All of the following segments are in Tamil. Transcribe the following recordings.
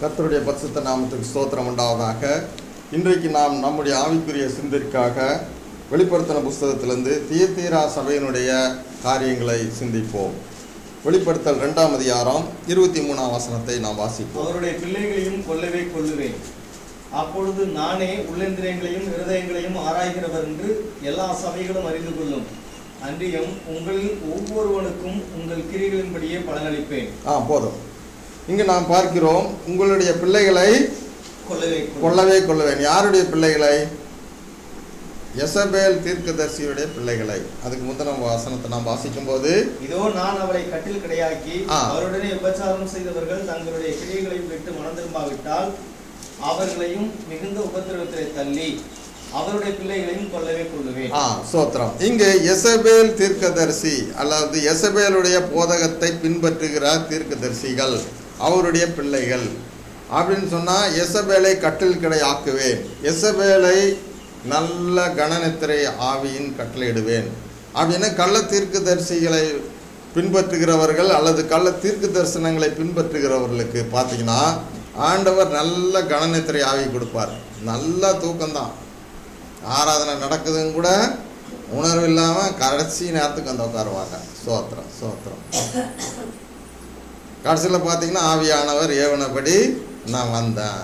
கர்த்தருடைய பரிசுத்த நாமத்துக்கு ஸ்தோத்திரம் உண்டாவதாக இன்றைக்கு நாம் நம்முடைய ஆவிக்குரிய சிந்திற்காக வெளிப்படுத்தின புஸ்தகத்திலிருந்து தீர்த்தீரா சபையினுடைய காரியங்களை சிந்திப்போம் வெளிப்படுத்தல் ரெண்டாம் அதிகாரம் இருபத்தி மூணாம் வசனத்தை நாம் வாசிப்போம் அவருடைய பிள்ளைகளையும் கொல்லவே கொல்லுவேன் அப்பொழுது நானே உள்ளந்திரியங்களையும் இருதயங்களையும் ஆராய்கிறவர் என்று எல்லா சபைகளும் அறிந்து கொள்ளும் அன்றியும் உங்களில் ஒவ்வொருவனுக்கும் உங்கள் கிரிகளின்படியே பலனளிப்பேன் ஆ போதும் இங்கு நாம் பார்க்கிறோம் உங்களுடைய பிள்ளைகளை கொல்லவே கொல்லுவேன். கொல்லவே கொள்ளுவேன் யாருடைய பிள்ளைகளை எசபேல் தீர்க்கதரிசியுடைய பிள்ளைகளை அதுக்கு முந்தின வசனத்தை நாம் வாசிக்கும்போது இதோ நான் அவளை கட்டில் கிடையாக்கி ஆ. அவருடனே விபச்சாரம் செய்தவர்கள் தங்களுடைய கிரியைகளை விட்டு மனம் திரும்பாவிட்டால் அவர்களையும் மிகுந்த உபத்திரவத்திலே தள்ளி அவருடைய பிள்ளைகளையும் கொல்லவே கொள்ளுவேன் ஆ சோத்திரம் இங்கு எசபேல் தீர்க்கதரிசி அல்லது எசபேலுடைய போதகத்தை பின்பற்றுகிற தீர்க்கதரிசிகள் அவருடைய பிள்ளைகள் அப்படின்னு சொன்னா எசபேலை கட்டில் கடை ஆக்குவேன் எசபேலை நல்ல கணநித்திரை ஆவியின் கட்டளையிடுவேன் அப்படின்னு கள்ள தீர்க்கதரிசிகளை பின்பற்றுகிறவர்கள் அல்லது கள்ள தீர்க்க தரிசனங்களை பின்பற்றுகிறவர்களுக்கு பார்த்தீங்கன்னா ஆண்டவர் நல்ல கணநித்திரை ஆவி கொடுப்பார் நல்ல தூக்கம்தான் ஆராதனை நடக்குதுன்னு கூட உணர்வு இல்லாமல் கடைசி நேரத்துக்கு வந்து உட்காருவாங்க சோத்திரம் சோத்திரம் கடைசியில் பார்த்தீங்கன்னா ஆவியானவர் ஏவனபடி நான் வந்தேன்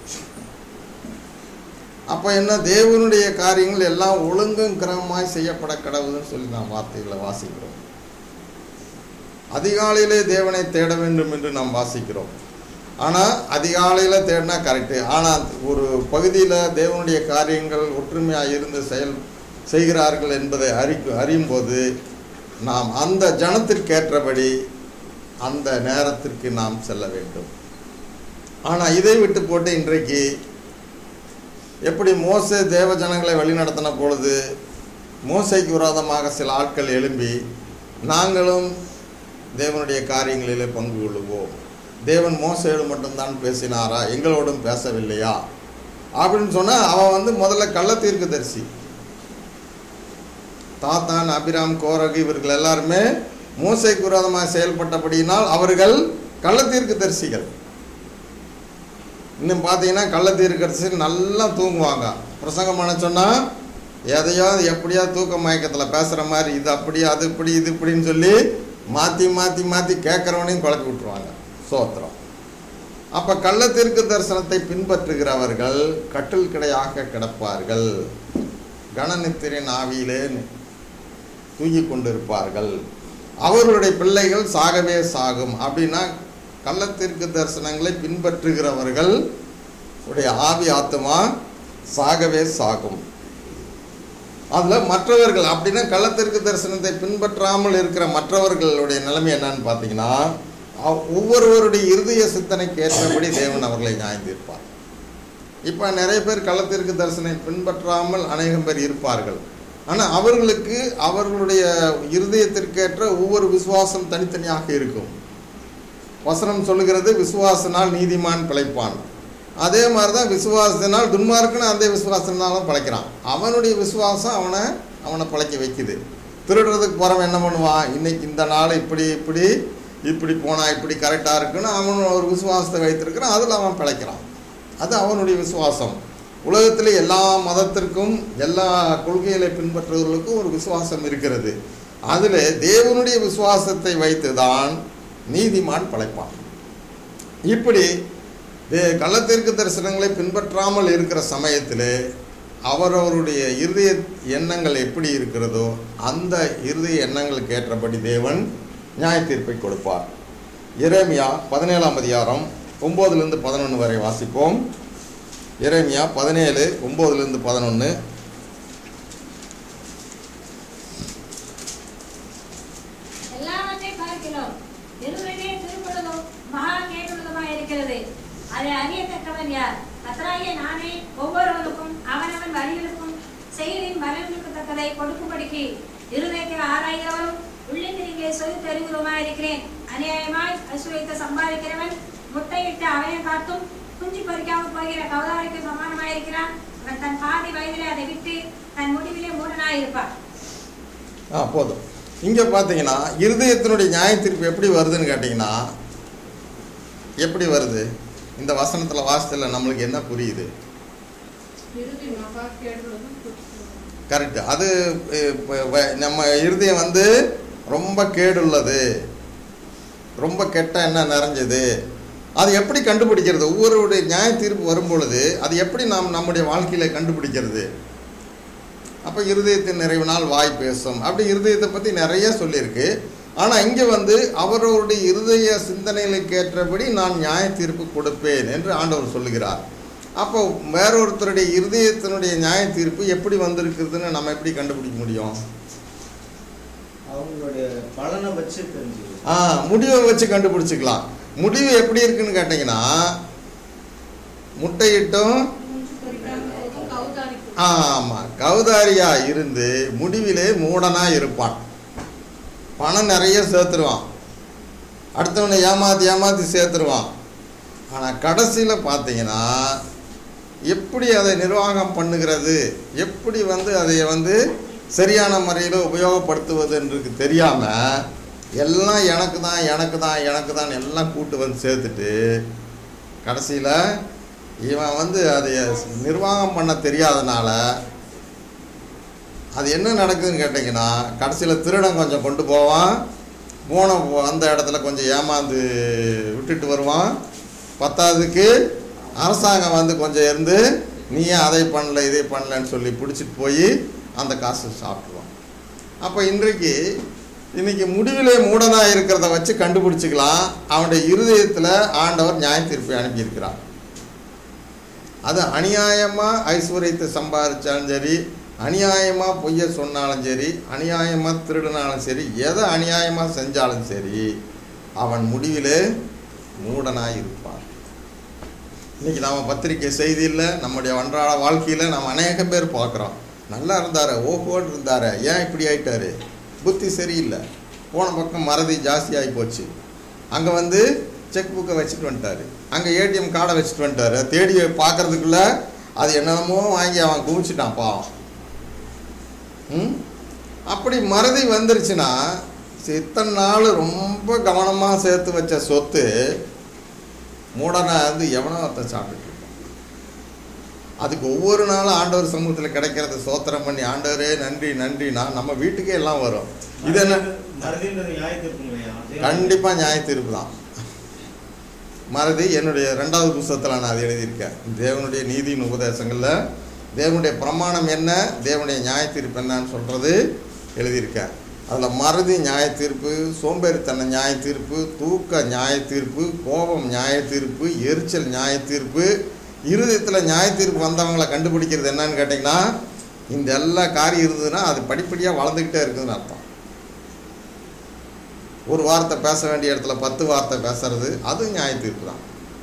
அப்போ என்ன தேவனுடைய காரியங்கள் எல்லாம் ஒழுங்கும் கிரமமாய் செய்யப்பட கடவுதுன்னு சொல்லி நாம் வார்த்தைகளை வாசிக்கிறோம் அதிகாலையிலே தேவனை தேட வேண்டும் என்று நாம் வாசிக்கிறோம் ஆனால் அதிகாலையில் தேடினா கரெக்டு ஆனால் ஒரு பகுதியில் தேவனுடைய காரியங்கள் ஒற்றுமையாக இருந்து செயல் செய்கிறார்கள் என்பதை அறிக்கு அறியும் போது நாம் அந்த ஜனத்திற்கேற்றபடி அந்த நேரத்திற்கு நாம் செல்ல வேண்டும் ஆனால் இதை விட்டு போட்டு இன்றைக்கு எப்படி மோசே தேவ ஜனங்களை வழிநடத்தின பொழுது மோசைக்கு விரோதமாக சில ஆட்கள் எழும்பி நாங்களும் தேவனுடைய காரியங்களிலே பங்கு கொள்ளுவோம் தேவன் மோசையோடு மட்டும்தான் பேசினாரா எங்களோடும் பேசவில்லையா அப்படின்னு சொன்னால் அவன் வந்து முதல்ல கள்ள தீர்க்கதரிசி தாத்தான் அபிராம் கோரகு இவர்கள் எல்லாருமே மோசைக்கு விரோதமாக செயல்பட்டபடியினால் அவர்கள் கள்ள தீர்க்கதரிசிகள் இன்னும் பார்த்தீங்கன்னா கள்ள தீர்க்கதரிசி நல்லா தூங்குவாங்க பிரசங்கம் பண்ண சொன்னால் எதையாவது எப்படியாவது தூக்க மயக்கத்தில் பேசுகிற மாதிரி இது அப்படி அது இப்படி இது இப்படின்னு சொல்லி மாற்றி மாற்றி மாற்றி கேட்குறவனையும் குழப்பி விட்டுருவாங்க சோத்திரம் அப்போ கள்ள தீர்க்க தரிசனத்தை பின்பற்றுகிறவர்கள் கட்டில் கிடையாக கிடப்பார்கள் கணநித்திரின் ஆவியிலே தூங்கி கொண்டிருப்பார்கள் அவர்களுடைய பிள்ளைகள் சாகவே சாகும் அப்படின்னா கள்ளத்திற்கு தரிசனங்களை பின்பற்றுகிறவர்கள் உடைய ஆவி ஆத்மா சாகவே சாகும் அதில் மற்றவர்கள் அப்படின்னா கள்ளத்திற்கு தரிசனத்தை பின்பற்றாமல் இருக்கிற மற்றவர்களுடைய நிலைமை என்னன்னு பார்த்தீங்கன்னா அவ்- ஒவ்வொருவருடைய இருதய சித்தனைக்கு ஏற்றபடி தேவன் அவர்களை நியாயந்திருப்பார் இப்போ நிறைய பேர் கள்ளத்திற்கு தரிசனை பின்பற்றாமல் அநேகம் பேர் இருப்பார்கள் ஆனால் அவர்களுக்கு அவர்களுடைய இருதயத்திற்கேற்ற ஒவ்வொரு விசுவாசம் தனித்தனியாக இருக்கும் வசனம் சொல்லுகிறது விசுவாசனால் நீதிமான் பிழைப்பான் அதே மாதிரி தான் விசுவாசத்தினால் துன்மார்க்குன்னு அந்த விசுவாசத்தினாலும் பிழைக்கிறான் அவனுடைய விசுவாசம் அவனை அவனை பிழைக்க வைக்குது திருடுறதுக்கு போகிறவன் என்ன பண்ணுவான் இன்னைக்கு இந்த நாள் இப்படி இப்படி இப்படி போனால் இப்படி கரெக்டாக இருக்குன்னு அவன் ஒரு விசுவாசத்தை வைத்திருக்கிறான் அதில் அவன் பிழைக்கிறான் அது அவனுடைய விசுவாசம் உலகத்தில் எல்லா மதத்திற்கும் எல்லா கொள்கைகளை பின்பற்றுவர்களுக்கும் ஒரு விசுவாசம் இருக்கிறது அதில் தேவனுடைய விசுவாசத்தை வைத்து தான் நீதிமான் படைப்பான் இப்படி தே கள்ளத்திற்கு தரிசனங்களை பின்பற்றாமல் இருக்கிற சமயத்தில் அவரவருடைய இருதய எண்ணங்கள் எப்படி இருக்கிறதோ அந்த இருதய எண்ணங்களுக்கு ஏற்றபடி தேவன் நியாய தீர்ப்பை கொடுப்பார் எரேமியா பதினேழாம் அதிகாரம் ஒம்போதுலேருந்து பதினொன்று வரை வாசிப்போம் எரேமியா பதினேழு ஒம்போதுலேருந்து பதினொன்று எல்லாவற்றை பார்க்கிறோம் இருவரே திருப்பொழுதும் மகா கேட்டுள்ளதுமாய் இருக்கிறது அதை அறியத்தக்கவன் யார் கத்தராகிய நானே ஒவ்வொருவருக்கும் அவனவன் வழிகளுக்கும் செயலின் பலன்களுக்கு தக்கதை கொடுக்கும்படிக்கு இருதயத்தை ஆராய்கிறவரும் உள்ளிந்திரிகளை சொல்லி தெரிவுருமாய் இருக்கிறேன் அநியாயமாய் அசுவைத்து சம்பாதிக்கிறவன் முட்டையிட்டு அவனை காத்தும் குஞ்சு பறிக்காமல் போகிற கௌதாரிக்கு சமானமாயிருக்கிறான் அவன் தன் பாதி வயதிலே அதை விட்டு தன் முடிவிலே மூடனாயிருப்பான் ஆ போதும் இங்கே பார்த்தீங்கன்னா இருதயத்தினுடைய நியாய தீர்ப்பு எப்படி வருதுன்னு கேட்டிங்கன்னா எப்படி வருது இந்த வசனத்தில் வாசத்தில் நம்மளுக்கு என்ன புரியுது இறுதி மகா கேடுள்ளதும் துஷ்டுள்ளதும். கரெக்ட் அது அஹ், ப- வ- நம்ம இருதயம் வந்து ரொம்ப கேடுள்ளது ரொம்ப கெட்ட எண்ணம் நிறைஞ்சது அது எப்படி கண்டுபிடிக்கிறது ஒவ்வொருடைய நியாய தீர்ப்பு வரும் பொழுது அது எப்படி நாம் நம்முடைய வாழ்க்கையில் கண்டுபிடிக்கிறது அப்போ இருதயத்தின் நிறைவினால் வாய் பேசும் அப்படி இருதயத்தை பற்றி நிறைய சொல்லியிருக்கு ஆனால் இங்கே வந்து அவரவருடைய இருதய சிந்தனைகளுக்கு ஏற்றபடி நான் நியாய தீர்ப்பு கொடுப்பேன் என்று ஆண்டவர் சொல்லுகிறார் அப்போ வேறொருத்தருடைய இருதயத்தினுடைய நியாய தீர்ப்பு எப்படி வந்திருக்குதுன்னு நம்ம எப்படி கண்டுபிடிக்க முடியும் அவங்களுடைய பலனை வச்சு தெரிஞ்சுக்கலாம் ஆ முடிவை வச்சு கண்டுபிடிச்சிக்கலாம் முடிவு எப்படி இருக்குன்னு கேட்டிங்கன்னா முட்டையிட்டும் மூன்று பொறிக்காமல் போதும் கௌதாரிக்கும். ஆமாம் கௌதாரியா இருந்து முடிவிலே மூடனா இருப்பான் பணம் நிறைய சேர்த்துருவான் அடுத்தவனை ஏமாற்றி ஏமாற்றி சேர்த்துருவான் ஆனால் கடைசியில் பார்த்தீங்கன்னா எப்படி அதை நிர்வாகம் பண்ணுகிறது எப்படி வந்து அதை வந்து சரியான முறையில் உபயோகப்படுத்துவதுன்றது தெரியாமல் எல்லாம் எனக்கு தான் எனக்கு தான் எனக்கு தான் எல்லாம் கூட்டு வந்து சேர்த்துட்டு கடைசியில் இவன் வந்து அதை நிர்வாகம் பண்ண தெரியாதனால அது என்ன நடக்குதுன்னு கேட்டிங்கன்னா கடைசியில் திருடன் கொஞ்சம் கொண்டு போவான் போன அந்த இடத்துல கொஞ்சம் ஏமாந்து விட்டுட்டு வருவான் பத்தாவதுக்கு அரசாங்கம் வந்து கொஞ்சம் இருந்து நீ ஏன் அதை பண்ணல இதை பண்ணலன்னு சொல்லி பிடிச்சிட்டு போய் அந்த காசு சாப்பிடுவான் அப்போ இன்றைக்கு இன்னைக்கு முடிவிலே மூடனாக இருக்கிறத வச்சு கண்டுபிடிச்சிக்கலாம் அவனுடைய இருதயத்தில் ஆண்டவர் நியாய தீர்ப்பை அனுப்பியிருக்கிறான் அது அநியாயமாக ஐஸ்வர்யத்தை சம்பாதிச்சாலும் சரி அநியாயமாக பொய்ய சொன்னாலும் சரி அநியாயமாக திருடினாலும் சரி எதை அநியாயமாக செஞ்சாலும் சரி அவன் முடிவிலே மூடனாக இருப்பான் இன்னைக்கு நாம பத்திரிக்கை செய்தியில் நம்முடைய அன்றாட வாழ்க்கையில் நம்ம அநேக பேர் பார்க்குறோம் நல்லா இருந்தார் ஓஹோன்னு இருந்தார் ஏன் இப்படி ஆயிட்டாரு புத்தி சரியில்லை போன பக்கம் மறதி ஜாஸ்தி ஆகி போச்சு அங்கே வந்து செக் புக்கை வச்சுட்டு வந்துட்டாரு அங்கே ஏடிஎம் கார்டை வச்சுட்டு வந்துட்டாரு தேடி பார்க்கறதுக்குள்ள அது என்னென்னமோ வாங்கி அவன் குவிச்சிட்டான் பாவம் ம் அப்படி மறதி வந்துருச்சுன்னா சரி, இத்தனை நாள் ரொம்ப கவனமாக சேர்த்து வச்ச சொத்து மூடனா வந்து எவனோ ஒருத்தன் சாப்பிட்டுட்டு இருக்கான். அதுக்கு ஒவ்வொரு நாளும் ஆண்டவர் சமூகத்தில் கிடைக்கிறத சோத்திரம் பண்ணி ஆண்டவரே நன்றி நன்றினா நம்ம வீட்டுக்கே எல்லாம் வரும் இது என்ன மறதின்றது நியாயத்திற்குங்களையா கண்டிப்பாக நியாய தீர்ப்பு தான் மறதி என்னுடைய ரெண்டாவது புஸ்தகத்தில் நான் அதை எழுதியிருக்கேன் தேவனுடைய நீதியின் உபதேசங்களில் தேவனுடைய பிரமாணம் என்ன தேவனுடைய நியாய தீர்ப்பு என்னன்னு சொல்கிறது எழுதியிருக்கேன் அதில் மறதி நியாய தீர்ப்பு சோம்பேறித்தன நியாய தீர்ப்பு தூக்க நியாய தீர்ப்பு கோபம் நியாய தீர்ப்பு எரிச்சல் நியாய தீர்ப்பு இருதயத்தில் நியாய தீர்ப்பு வந்தவங்களை கண்டுபிடிக்கிறது என்னன்னு கேட்டிங்கன்னா இந்த எல்லா காரியம் இருந்ததுன்னா அது படிப்படியாக வளர்ந்துக்கிட்டே இருக்குதுன்னு அர்த்தம் ஒரு வார்த்தை பேச வேண்டிய இடத்துல பத்து வார்த்தை பேசுறது அது நியாய தீர்ப்பு தான்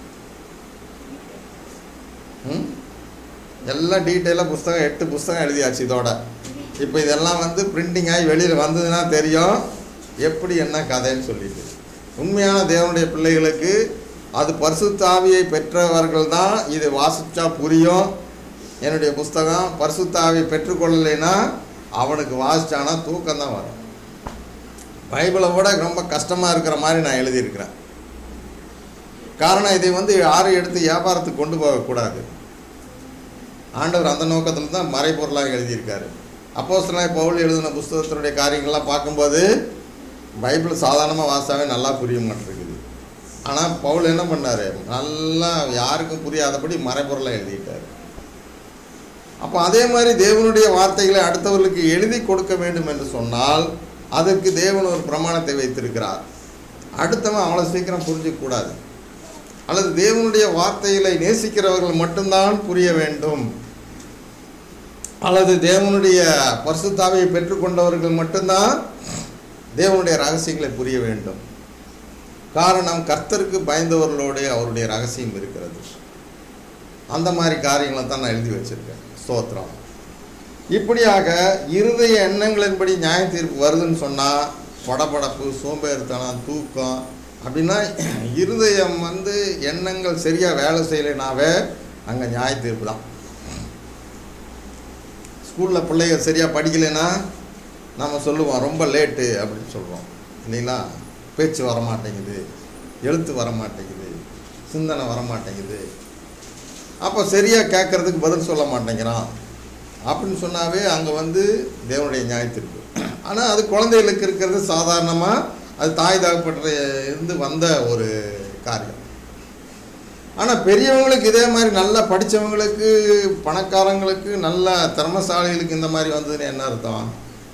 ம்? எல்லாம் டீட்டெயிலாக புஸ்தகம் எட்டு புஸ்தகம் எழுதியாச்சு இதோட இப்போ இதெல்லாம் வந்து பிரிண்டிங் ஆகி வெளியில் வந்ததுன்னா தெரியும் எப்படி என்ன கதைன்னு சொல்லிட்டு உண்மையான தேவனுடைய பிள்ளைகளுக்கு அது பரிசுத்தாவியை பெற்றவர்கள் தான் இது வாசிச்சா புரியும் என்னுடைய புஸ்தகம் பரிசுத்தாவியை பெற்றுக்கொள்ளலைன்னா அவனுக்கு வாசிச்சானா தூக்கம் தான் வரும் பைபிளை விட ரொம்ப கஷ்டமாக இருக்கிற மாதிரி நான் எழுதியிருக்கிறேன் காரணம் இதை வந்து யாரும் எடுத்து வியாபாரத்துக்கு கொண்டு போகக்கூடாது ஆண்டவர் அந்த நோக்கத்தில் தான் மறைபொருளாக எழுதியிருக்காரு அப்போஸ்தலனாய் பவுல் எழுதின புஸ்தகத்தினுடைய காரியங்கள்லாம் பார்க்கும்போது பைபிள் சாதாரணமாக வாசாவே நல்லா புரிய மாட்டிருக்குது ஆனால் பவுல் என்ன பண்ணார் நல்லா யாருக்கும் புரியாதபடி மறைபொருளை எழுதிட்டார் அப்போ அதே மாதிரி தேவனுடைய வார்த்தைகளை அடுத்தவர்களுக்கு எழுதி கொடுக்க வேண்டும் என்று சொன்னால் அதற்கு தேவன் ஒரு பிரமாணத்தை வைத்திருக்கிறார் அடுத்தவன் அவ்வளோ சீக்கிரம் புரிஞ்சிக்கக்கூடாது அல்லது தேவனுடைய வார்த்தைகளை நேசிக்கிறவர்கள் மட்டும்தான் புரிய வேண்டும் அல்லது தேவனுடைய பரிசுத்தாவையை பெற்றுக்கொண்டவர்கள் மட்டும்தான் தேவனுடைய ரகசியங்களை புரிய வேண்டும் காரணம் கர்த்தருக்கு பயந்தவர்களோடு அவருடைய ரகசியம் இருக்கிறது அந்த மாதிரி காரியங்களை தான் நான் எழுதி வச்சிருக்கேன் ஸ்தோத்திரம் இப்படியாக இருதய எண்ணங்களின்படி நியாய தீர்ப்பு வருதுன்னு சொன்னால் படபடப்பு சோம்பேறித்தனம் தூக்கம் அப்படின்னா இருதயம் வந்து எண்ணங்கள் சரியாக வேலை செய்யலைனாவே அங்கே நியாய தீர்ப்பு தான் ஸ்கூலில் பிள்ளைங்க சரியாக படிக்கலைன்னா நம்ம சொல்லுவோம் ரொம்ப லேட்டு அப்படின்னு சொல்லுவோம் இல்லைங்களா பேச்சு வர மாட்டேங்குது எழுத்து வர மாட்டேங்குது சிந்தனை வர மாட்டேங்குது அப்போ சரியாக கேட்கறதுக்கு பதில் சொல்ல மாட்டேங்கிறான் அப்படின்னு சொன்னாவே அங்கே வந்து தேவனுடைய நியாயத்திற்கு ஆனால் அது குழந்தைகளுக்கு இருக்கிறது சாதாரணமாக அது தாய் தகப்பட்ட இருந்து வந்த ஒரு காரியம் ஆனால் பெரியவங்களுக்கு இதே மாதிரி நல்லா படித்தவங்களுக்கு பணக்காரங்களுக்கு நல்ல திறமசாலிகளுக்கு இந்த மாதிரி வந்ததுன்னு என்ன அர்த்தம்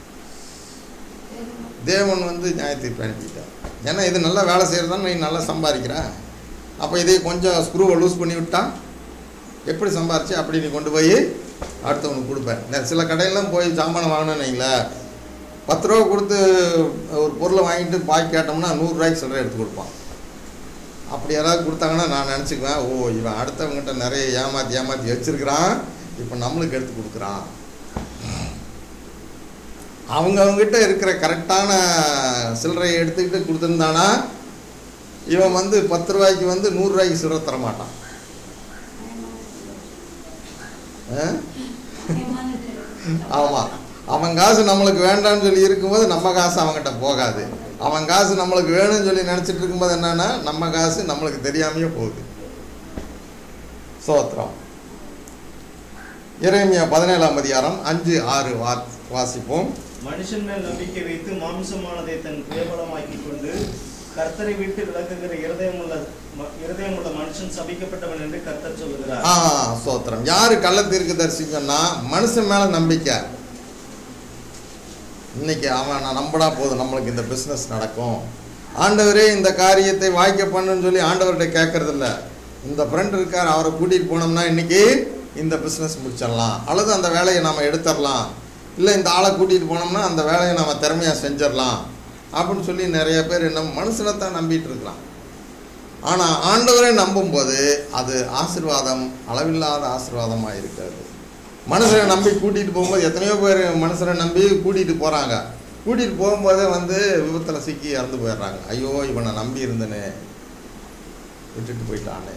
தேவன் வந்து நியாயத்தீர்ப்பு அனுப்பிட்டார் ஏன்னா இது நல்லா வேலை செய்கிறதான்னு நீ நல்லா சம்பாதிக்கிற அப்போ இதை கொஞ்சம் ஸ்க்ரூவை லூஸ் பண்ணி விட்டா எப்படி சம்பாரிச்சு அப்படி நீ கொண்டு போய் அடுத்தவனுக்கு கொடுப்பேன் நெ- சில கடையெல்லாம் போய் சாமான் வாங்கணும்னு வைங்களேன் பத்து ரூபா கொடுத்து ஒரு பொருளை வாங்கிட்டு பாக்கி கேட்டோம்னா நூறுரூவாய்க்கு சில்லறை எடுத்து கொடுப்பான் அப்படி யாராவது கொடுத்தாங்கன்னா நான் நினச்சிக்குவேன் ஓ இவன் அடுத்தவங்ககிட்ட நிறைய ஏமாற்றி ஏமாற்றி வச்சிருக்கிறான் இப்போ நம்மளுக்கு எடுத்து கொடுக்குறான் அவங்க அவங்ககிட்ட இருக்கிற கரெக்டான சில்லறையை எடுத்துக்கிட்டு கொடுத்துருந்தானா இவன் வந்து பத்து ரூபாய்க்கு வந்து நூறுரூவாய்க்கு சில்லறை தர மாட்டான் ஆமாம் அவன் காசு நம்மளுக்கு வேண்டாம்னு சொல்லி இருக்கும்போது நம்ம காசு அவன்கிட்ட போகாது அவன் காசு நம்மளுக்கு வேணும்னு சொல்லி நினச்சிட்டு இருக்கும்போது என்னன்னா நம்ம காசு நம்மளுக்கு தெரியாமையே போகுது சோத்திரம் இறைமையா பதினேழாம் அதிகாரம் அஞ்சு ஆறு வா வாசிப்போம் மனுஷன் மேல் நம்பிக்கை வைத்து மாம்சமானதை தன் பிரபலமாக்கிக் கொண்டு கர்த்தரை விட்டு விலகுகிற இருதயமுள்ள ம- இருதயமுள்ள மனுஷன் சபிக்கப்பட்டவன் என்று கர்த்தர் சொல்லுகிறார் ஆ சோத்திரம் யாரு கள்ள தீர்க்க தரிசிங்கன்னா மனுஷன் மேல நம்பிக்கை இன்னைக்கு அவன் நான் நம்பினா போதும் நம்மளுக்கு இந்த பிஸ்னஸ் நடக்கும் ஆண்டவரே இந்த காரியத்தை வாய்க்க பண்ணுன்னு சொல்லி ஆண்டவர்கிட்ட கேட்கறதில்ல இந்த ஃப்ரெண்ட் இருக்கார் அவரை கூட்டிகிட்டு போனோம்னா இன்னைக்கு இந்த பிஸ்னஸ் முடிச்சிடலாம் அல்லது அந்த வேலையை நாம் எடுத்துடலாம் இல்லை இந்த ஆளை கூட்டிகிட்டு போனோம்னா அந்த வேலையை நம்ம திறமையாக செஞ்சிடலாம் அப்படின்னு சொல்லி நிறைய பேர் என்ன மனுஷனை தான் நம்பிட்டு இருக்கிறான் ஆனால் ஆண்டவரை நம்பும்போது அது ஆசீர்வாதம் அளவில்லாத ஆசீர்வாதமாக இருக்காது மனுஷனை நம்பி கூட்டிகிட்டு போகும்போது எத்தனையோ பேர் மனுஷனை நம்பி கூட்டிகிட்டு போகிறாங்க கூட்டிகிட்டு போகும்போதே வந்து விபத்தில் சிக்கி இறந்து போயிடுறாங்க ஐயோ இவனை நம்பி இருந்தனே விட்டுட்டு போயிட்டானே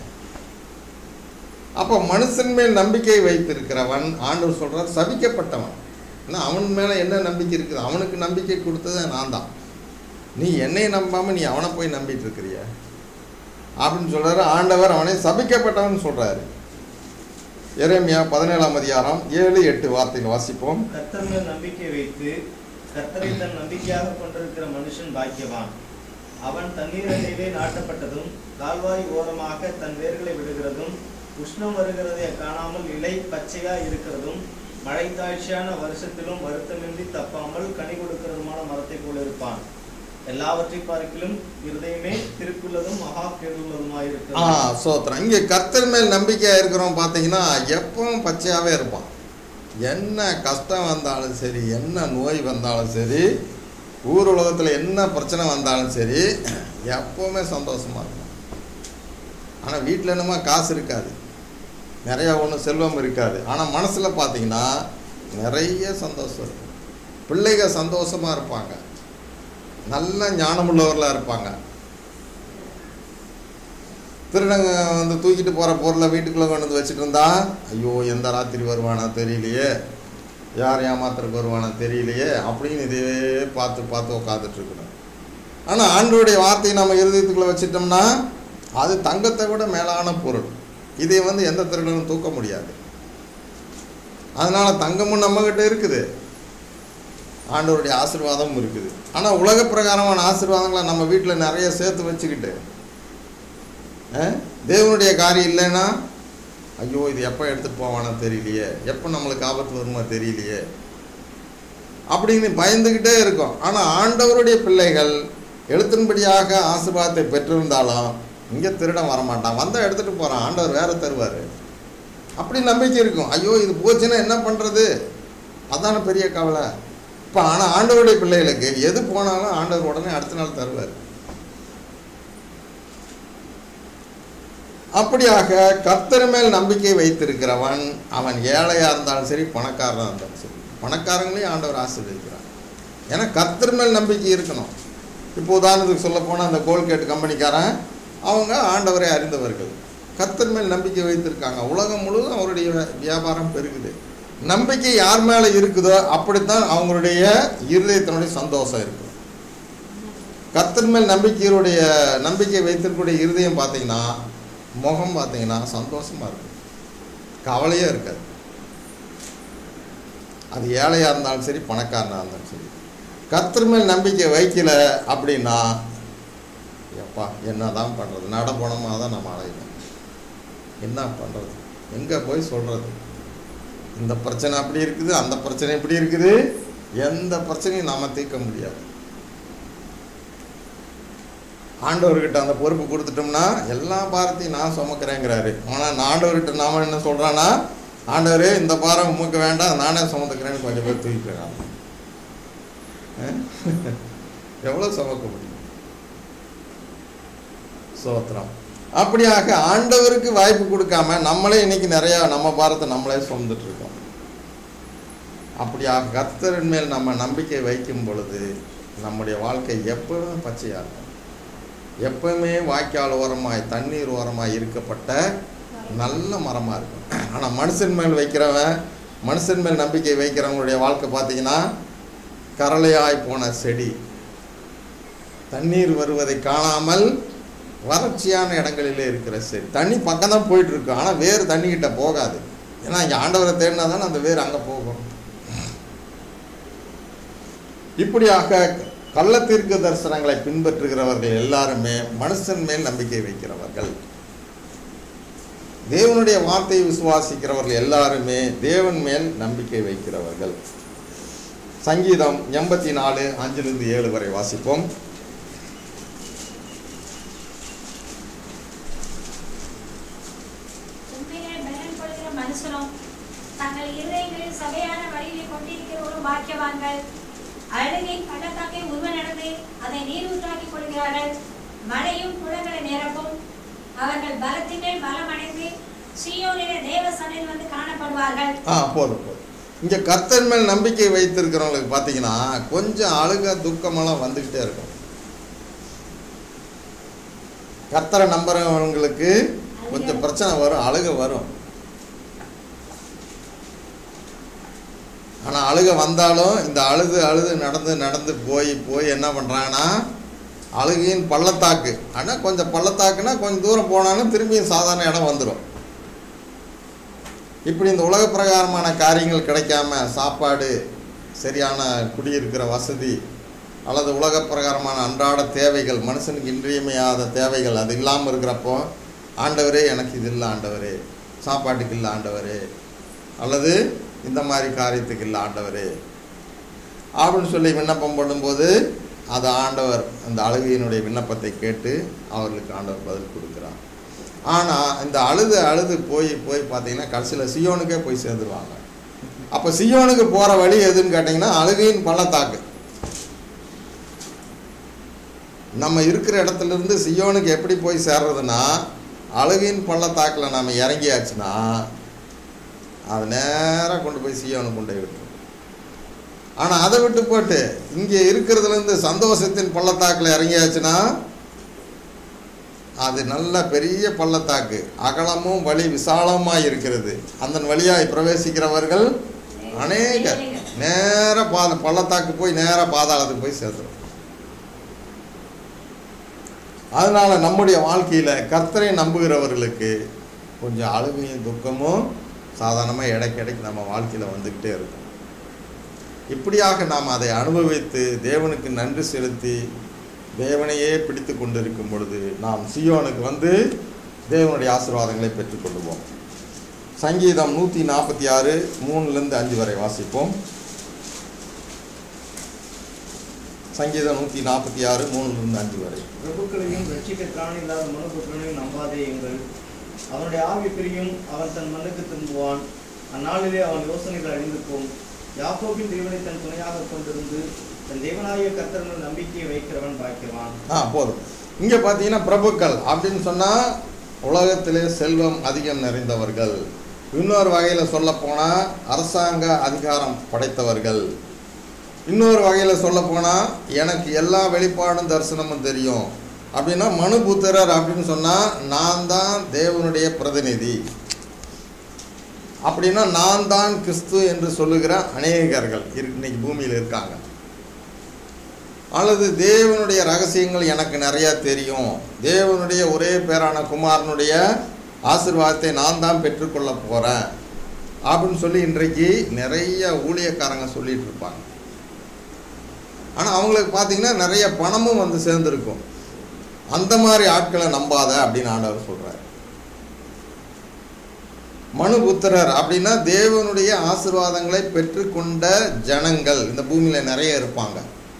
அப்போ மனுஷன் மேல் நம்பிக்கை வைத்திருக்கிறவன் ஆண்டவர் சொல்கிறார் சபிக்கப்பட்டவன் ஏன்னா அவன் மேலே என்ன நம்பிக்கை இருக்குது அவனுக்கு நம்பிக்கை கொடுத்தது நான் தான் நீ என்னை நம்பாமல் நீ அவனை போய் நம்பிட்டு இருக்கிறிய அப்படின்னு சொல்றாரு ஆண்டவர் அவனை சபிக்கப்பட்டவன் சொல்றாரு எரேமியா பதினேழாம் அதிகாரம் ஏழு எட்டு வார்த்தைகள் வாசிப்போம் கர்த்தர் மேல் நம்பிக்கை வைத்து கர்த்தரை தன் நம்பிக்கையாக கொண்டிருக்கிற மனுஷன் பாக்கியவான் அவன் தண்ணீர் அண்டையிலே நாட்டப்பட்டதும் கால்வாய் ஓரமாக தன் வேர்களை விடுகிறதும் உஷ்ணம் வருகிறதை காணாமல் இலை பச்சையா இருக்கிறதும் மழை தாழ்ச்சியான வருஷத்திலும் வருத்தமின்றி தப்பாமல் கனி கொடுக்கிறதுமான மரத்தை போல இருப்பான் எல்லாவற்றை பார்க்கிலும் இருதயமே திருக்குள்ளதும் மகா ஆ கேடுள்ளதுமாயிருக்கிறது சோத்திரம் இங்கே கர்த்தர் மேல் நம்பிக்கையாக இருக்கிறோம் பார்த்தீங்கன்னா எப்பவும் பச்சையாகவே இருப்பான் என்ன கஷ்டம் வந்தாலும் சரி என்ன நோய் வந்தாலும் சரி ஊர் உலகத்தில் என்ன பிரச்சனை வந்தாலும் சரி எப்பவுமே சந்தோஷமாக இருக்கும் ஆனால் வீட்டில் என்னமோ காசு இருக்காது நிறையா ஒன்றும் செல்வம் இருக்காது ஆனால் மனசில் பார்த்தீங்கன்னா நிறைய சந்தோஷம் இருக்கும் பிள்ளைங்க சந்தோஷமாக இருப்பாங்க நல்ல ஞானமுள்ளவர்களாக இருப்பாங்க திருடங்க வந்து தூக்கிட்டு போகிற பொருளை வீட்டுக்குள்ளே கொண்டு வந்து வச்சுட்டு இருந்தா ஐயோ எந்த ராத்திரி வருவானா தெரியலையே யார் ஏமாத்துறதுக்கு வருவானா தெரியலையே அப்படின்னு இதே பார்த்து பார்த்து உட்காந்துட்டு இருக்கணும் ஆனால் ஆண்டவருடைய வார்த்தையை நம்ம இருதயத்துக்குள்ளே வச்சிட்டோம்னா அது தங்கத்தை விட மேலான பொருள் இதை வந்து எந்த திருடனும் தூக்க முடியாது அதனால் தங்கமும் நம்மக்கிட்ட இருக்குது ஆண்டவருடைய ஆசீர்வாதமும் இருக்குது ஆனால் உலக பிரகாரமான ஆசீர்வாதங்களை நம்ம வீட்டில் நிறைய சேர்த்து வச்சுக்கிட்டு அஹ், தேவனுடைய காரியம் இல்லைன்னா ஐயோ இது எப்போ எடுத்துகிட்டு போவானோ தெரியலையே எப்போ நம்மளுக்கு ஆபத்து வருமோ தெரியலையே அப்படின்னு பயந்துக்கிட்டே இருக்கும் ஆனால் ஆண்டவருடைய பிள்ளைகள் எழுத்தின்படியாக ஆசீர்வாதத்தை பெற்றிருந்தாலும் இங்கே திருடன் வரமாட்டான் வந்தால் எடுத்துகிட்டு போகிறான் ஆண்டவர் வேற தருவார் அப்படி நம்பிக்கை இருக்கும் ஐயோ இது போச்சுன்னா என்ன பண்ணுறது அதான பெரிய கவலை இப்போ ஆனால் ஆண்டவருடைய பிள்ளைகளுக்கு எது போனாலும் ஆண்டவர் உடனே அடுத்த நாள் தருவார் அப்படியாக கர்த்தர் மேல் நம்பிக்கை வைத்திருக்கிறவன் அவன் ஏழையாக இருந்தாலும் சரி பணக்காரனாக இருந்தாலும் சரி பணக்காரங்களையும் ஆண்டவர் ஆசீர்வதிக்கிறார் ஏன்னா கர்த்தர் மேல் நம்பிக்கை இருக்கணும் இப்போ உதாரணத்துக்கு சொல்ல போனால் அந்த கோல்கேட் கம்பெனிக்காரன் அவங்க ஆண்டவரை அறிந்தவர்கள் கர்த்தர் மேல் நம்பிக்கை வைத்திருக்காங்க உலகம் முழுவதும் அவருடைய வி- வியாபாரம் பெருகுது நம்பிக்கை யார் மேலே இருக்குதோ அப்படித்தான் அவங்களுடைய இருதயத்தினுடைய சந்தோஷம் இருக்கும் கர்த்தர் மேல் நம்பிக்கையுடைய நம்பிக்கை வைத்திருக்கக்கூடிய இருதயம் பார்த்தீங்கன்னா முகம் பார்த்தீங்கன்னா சந்தோஷமாக இருக்கும் கவலையே இருக்காது அது ஏழையாக இருந்தாலும் சரி பணக்காரனாக இருந்தாலும் சரி கர்த்தர் மேல் நம்பிக்கை வைக்கல அப்படின்னா எப்பா என்ன தான் பண்ணுறது நடப்பணமாக தான் நம்ம அலையணும் என்ன பண்ணுறது எங்கே போய் சொல்கிறது இந்த பிரச்சனை அப்படி இருக்குது அந்த பிரச்சனை இப்படி இருக்குது எந்த பிரச்சனையும் நாம் தீர்க்க முடியாது ஆண்டவர்கிட்ட அந்த பொறுப்பு கொடுத்துட்டோம்னா எல்லா பாரத்தையும் நான் சுமக்கிறேங்கிறாரு ஆனால் ஆண்டவர்கிட்ட நாம என்ன சொல்கிறான்னா ஆண்டவரே இந்த பாரம் உமக்கு வேண்டாம் நானே சுமந்துக்கிறேன்னு கொஞ்சம் பேர் தூக்கிக்கிறாங்க எவ்வளோ சுமக்க முடியும் சோத்திரம் அப்படியாக ஆண்டவருக்கு வாய்ப்பு கொடுக்காம நம்மளே இன்னைக்கு நிறையா நம்ம பாரத்தை நம்மளே சுமந்துட்டு இருக்கோம் அப்படியாக கர்த்தரின் மேல் நம்ம நம்பிக்கை வைக்கும் பொழுது நம்முடைய வாழ்க்கை எப்பவுமே பச்சையாக இருக்கும் எப்பவுமே வாய்க்கால் ஓரமாய் தண்ணீர் ஓரமாய் இருக்கப்பட்ட நல்ல மரமாக இருக்கும் ஆனால் மனுஷன் மேல் வைக்கிறவன் மனுஷன் மேல் நம்பிக்கை வைக்கிறவங்களுடைய வாழ்க்கை பார்த்தீங்கன்னா கரளையாய் போன செடி தண்ணீர் வருவதை காணாமல் வறட்சியான இடங்களிலே இருக்கிற செடி தண்ணி பக்கம் தான் போயிட்டு இருக்கு ஆனால் வேறு தண்ணிக்கிட்ட போகாது ஏன்னா இங்கே ஆண்டவரை தேடினா தானே அந்த வேர் அங்கே போகும் இப்படியாக கள்ளத்தீர்க்க தரிசனங்களை பின்பற்றுகிறவர்கள் எல்லாருமே மனுஷன் மேல் நம்பிக்கை வைக்கிறவர்கள் தேவனுடைய வார்த்தையை விசுவாசிக்கிறவர்கள் எல்லாருமே தேவன் மேல் நம்பிக்கை வைக்கிறவர்கள் சங்கீதம் எண்பத்தி நாலு அஞ்சிலிருந்து ஏழு வரை வாசிப்போம் உண்மையிலே பலன் கொள்கிற மனுஷனும் தங்கள் இருதயங்களில் சபையான வழியை கொண்டிருக்கிறவரும் பாக்கியவான்கள் அழுகின் பள்ளத்தாக்கை உருவ நடந்து அதை நீரூற்றாக்கிக் கொள்கிறார்கள் மழையும் குளங்களை நிரப்பும் அவர்கள் பலத்தின் பலம் அடைந்து சீயோனிலே தேவ சபையில் வந்து காணப்படுவார்கள் ஆ போதும் போதும் இங்கே கர்த்தர் மேல் நம்பிக்கை வைத்திருக்கிறவங்களுக்கு பார்த்தீங்கன்னா கொஞ்சம் அழுக துக்கமெல்லாம் வந்துக்கிட்டே இருக்கும் கர்த்தரை நம்புறவங்களுக்கு கொஞ்சம் பிரச்சனை வரும் அழுக வரும் ஆனால் அழுக வந்தாலும் இந்த அழுது அழுது நடந்து நடந்து போய் போய் என்ன பண்ணுறாங்கன்னா அழுகையின் பள்ளத்தாக்கு ஆனால் கொஞ்சம் பள்ளத்தாக்குனா கொஞ்சம் தூரம் போனாலும் திரும்பியும் சாதாரண இடம் வந்துடும் இப்படி இந்த உலக பிரகாரமான காரியங்கள் கிடைக்காம சாப்பாடு சரியான குடியிருக்கிற வசதி அல்லது உலக பிரகாரமான அன்றாட தேவைகள் மனுஷனுக்கு இன்றியமையாத தேவைகள் அது இல்லாமல் இருக்கிறப்போ ஆண்டவரே எனக்கு இது இல்லை ஆண்டவரே சாப்பாட்டுக்கு இல்லை ஆண்டவரே அல்லது இந்த மாதிரி காரியத்துக்கு இல்லை ஆண்டவரே அப்படின்னு சொல்லி விண்ணப்பம் பண்ணும்போது அது ஆண்டவர் அந்த அழுகையினுடைய விண்ணப்பத்தை கேட்டு அவர்களுக்கு ஆண்டவர் பதில் கொடுக்குறார் ஆனால் இந்த அழுது அழுது போய் போய் பார்த்தீங்கன்னா கடைசியில் சியோனுக்கே போய் சேர்ந்துருவாங்க அப்போ சியோனுக்கு போகிற வழி எதுன்னு கேட்டிங்கன்னா அழுகையின் பள்ளத்தாக்கு நம்ம இருக்கிற இடத்துல இருந்து சியோனுக்கு எப்படி போய் சேர்றதுன்னா அழுகையின் பள்ளத்தாக்கில் நம்ம இறங்கியாச்சுன்னா அது நேராக கொண்டு போய் சியோனுக்கு கொண்டு போய் விட்டுரும் ஆனால் அதை விட்டு போட்டு இங்கே இருக்கிறதுலேருந்து சந்தோஷத்தின் பள்ளத்தாக்கில் இறங்கியாச்சுன்னா அது நல்ல பெரிய பள்ளத்தாக்கு அகலமும் வழி விசாலமாக இருக்கிறது அந்த வழியாய் பிரவேசிக்கிறவர்கள் அநேகர் நேர பாத பள்ளத்தாக்கு போய் நேர பாதாளத்துக்கு போய் சேர்த்துரும் அதனால நம்முடைய வாழ்க்கையில கர்த்தரை நம்புகிறவர்களுக்கு கொஞ்சம் அழுகையும் துக்கமும் சாதாரணமாக இடைக்கிடைக்கு நம்ம வாழ்க்கையில வந்துக்கிட்டே இருக்கும் இப்படியாக நாம் அதை அனுபவித்து தேவனுக்கு நன்றி செலுத்தி தேவனையே பிடித்து கொண்டிருக்கும் பொழுது நாம் சியோனுக்கு வந்து தேவனுடைய ஆசீர்வாதங்களை பெற்றுக்கொள்வோம் சங்கீதம் நூற்றி நாற்பத்தி ஆறு மூணுலேருந்து அஞ்சு வரை வாசிப்போம் சங்கீதம் நூற்றி நாற்பத்தி ஆறு மூணுலேருந்து அஞ்சு வரை பிரபுக்களையும் ரட்சிக்க திராணி இல்லாத மனுபுத்திரனையும் நம்பாதேயுங்கள் அவனுடைய ஆவி பிரியும் அவன் தன் மண்ணுக்கு திரும்புவான் அந்நாளிலே அவன் யோசனைகள் அழிந்து போம் யாக்கோபின் தேவனை தன் துணையாக கொண்டிருந்து தன் தேவனாகிய கர்த்தர் மேல் நம்பிக்கையை வைக்கிறவன் பாக்கியவான் ஆ போதும் இங்கே பார்த்தீங்கன்னா பிரபுக்கள் அப்படின்னு சொன்னால் உலகத்திலே செல்வம் அதிகம் நிறைந்தவர்கள் இன்னொரு வகையில் சொல்லப்போனால் அரசாங்க அதிகாரம் படைத்தவர்கள் இன்னொரு வகையில் சொல்லப்போனால் எனக்கு எல்லா வெளிப்பாடும் தரிசனமும் தெரியும் அப்படின்னா மனுபுத்திரர் அப்படின்னு சொன்னால் நான் தான் தேவனுடைய பிரதிநிதி அப்படின்னா நான் தான் கிறிஸ்து என்று சொல்லுகிற அநேகர்கள் இரு- இன்னைக்கு பூமியில் இருக்காங்க அல்லது தேவனுடைய ரகசியங்கள் எனக்கு நிறையா தெரியும் தேவனுடைய ஒரே பேரான குமாரனுடைய ஆசீர்வாதத்தை நான் தான் பெற்றுக்கொள்ள போகிறேன் அப்படின்னு சொல்லி இன்றைக்கு நிறைய ஊழியக்காரங்க சொல்லிட்டு இருப்பாங்க ஆனால் அவங்களுக்கு பார்த்தீங்கன்னா நிறைய பணமும் வந்து சேர்ந்துருக்கும் அந்த மாதிரி ஆட்களை நம்பாத அப்படின்னு ஆண்டவர் சொல்கிறார் மனுபுத்திரர் அப்படின்னா தேவனுடைய ஆசீர்வாதங்களை பெற்றுக்கொண்ட ஜனங்கள் இந்த பூமியில் நிறைய இருப்பாங்க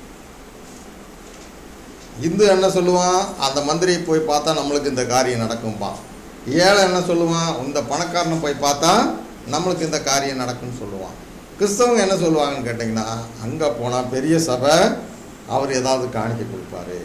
இந்து என்ன சொல்லுவான் அந்த மந்திரியை போய் பார்த்தா நம்மளுக்கு இந்த காரியம் நடக்கும்பான் ஏழை என்ன சொல்லுவான் இந்த பணக்காரனை போய் பார்த்தா நம்மளுக்கு இந்த காரியம் நடக்கும்னு சொல்லுவான் கிறிஸ்தவங்க என்ன சொல்லுவாங்கன்னு கேட்டிங்கன்னா அங்கே போனால் பெரிய சபை அவர் ஏதாவது காணிக்க கொடுப்பாரு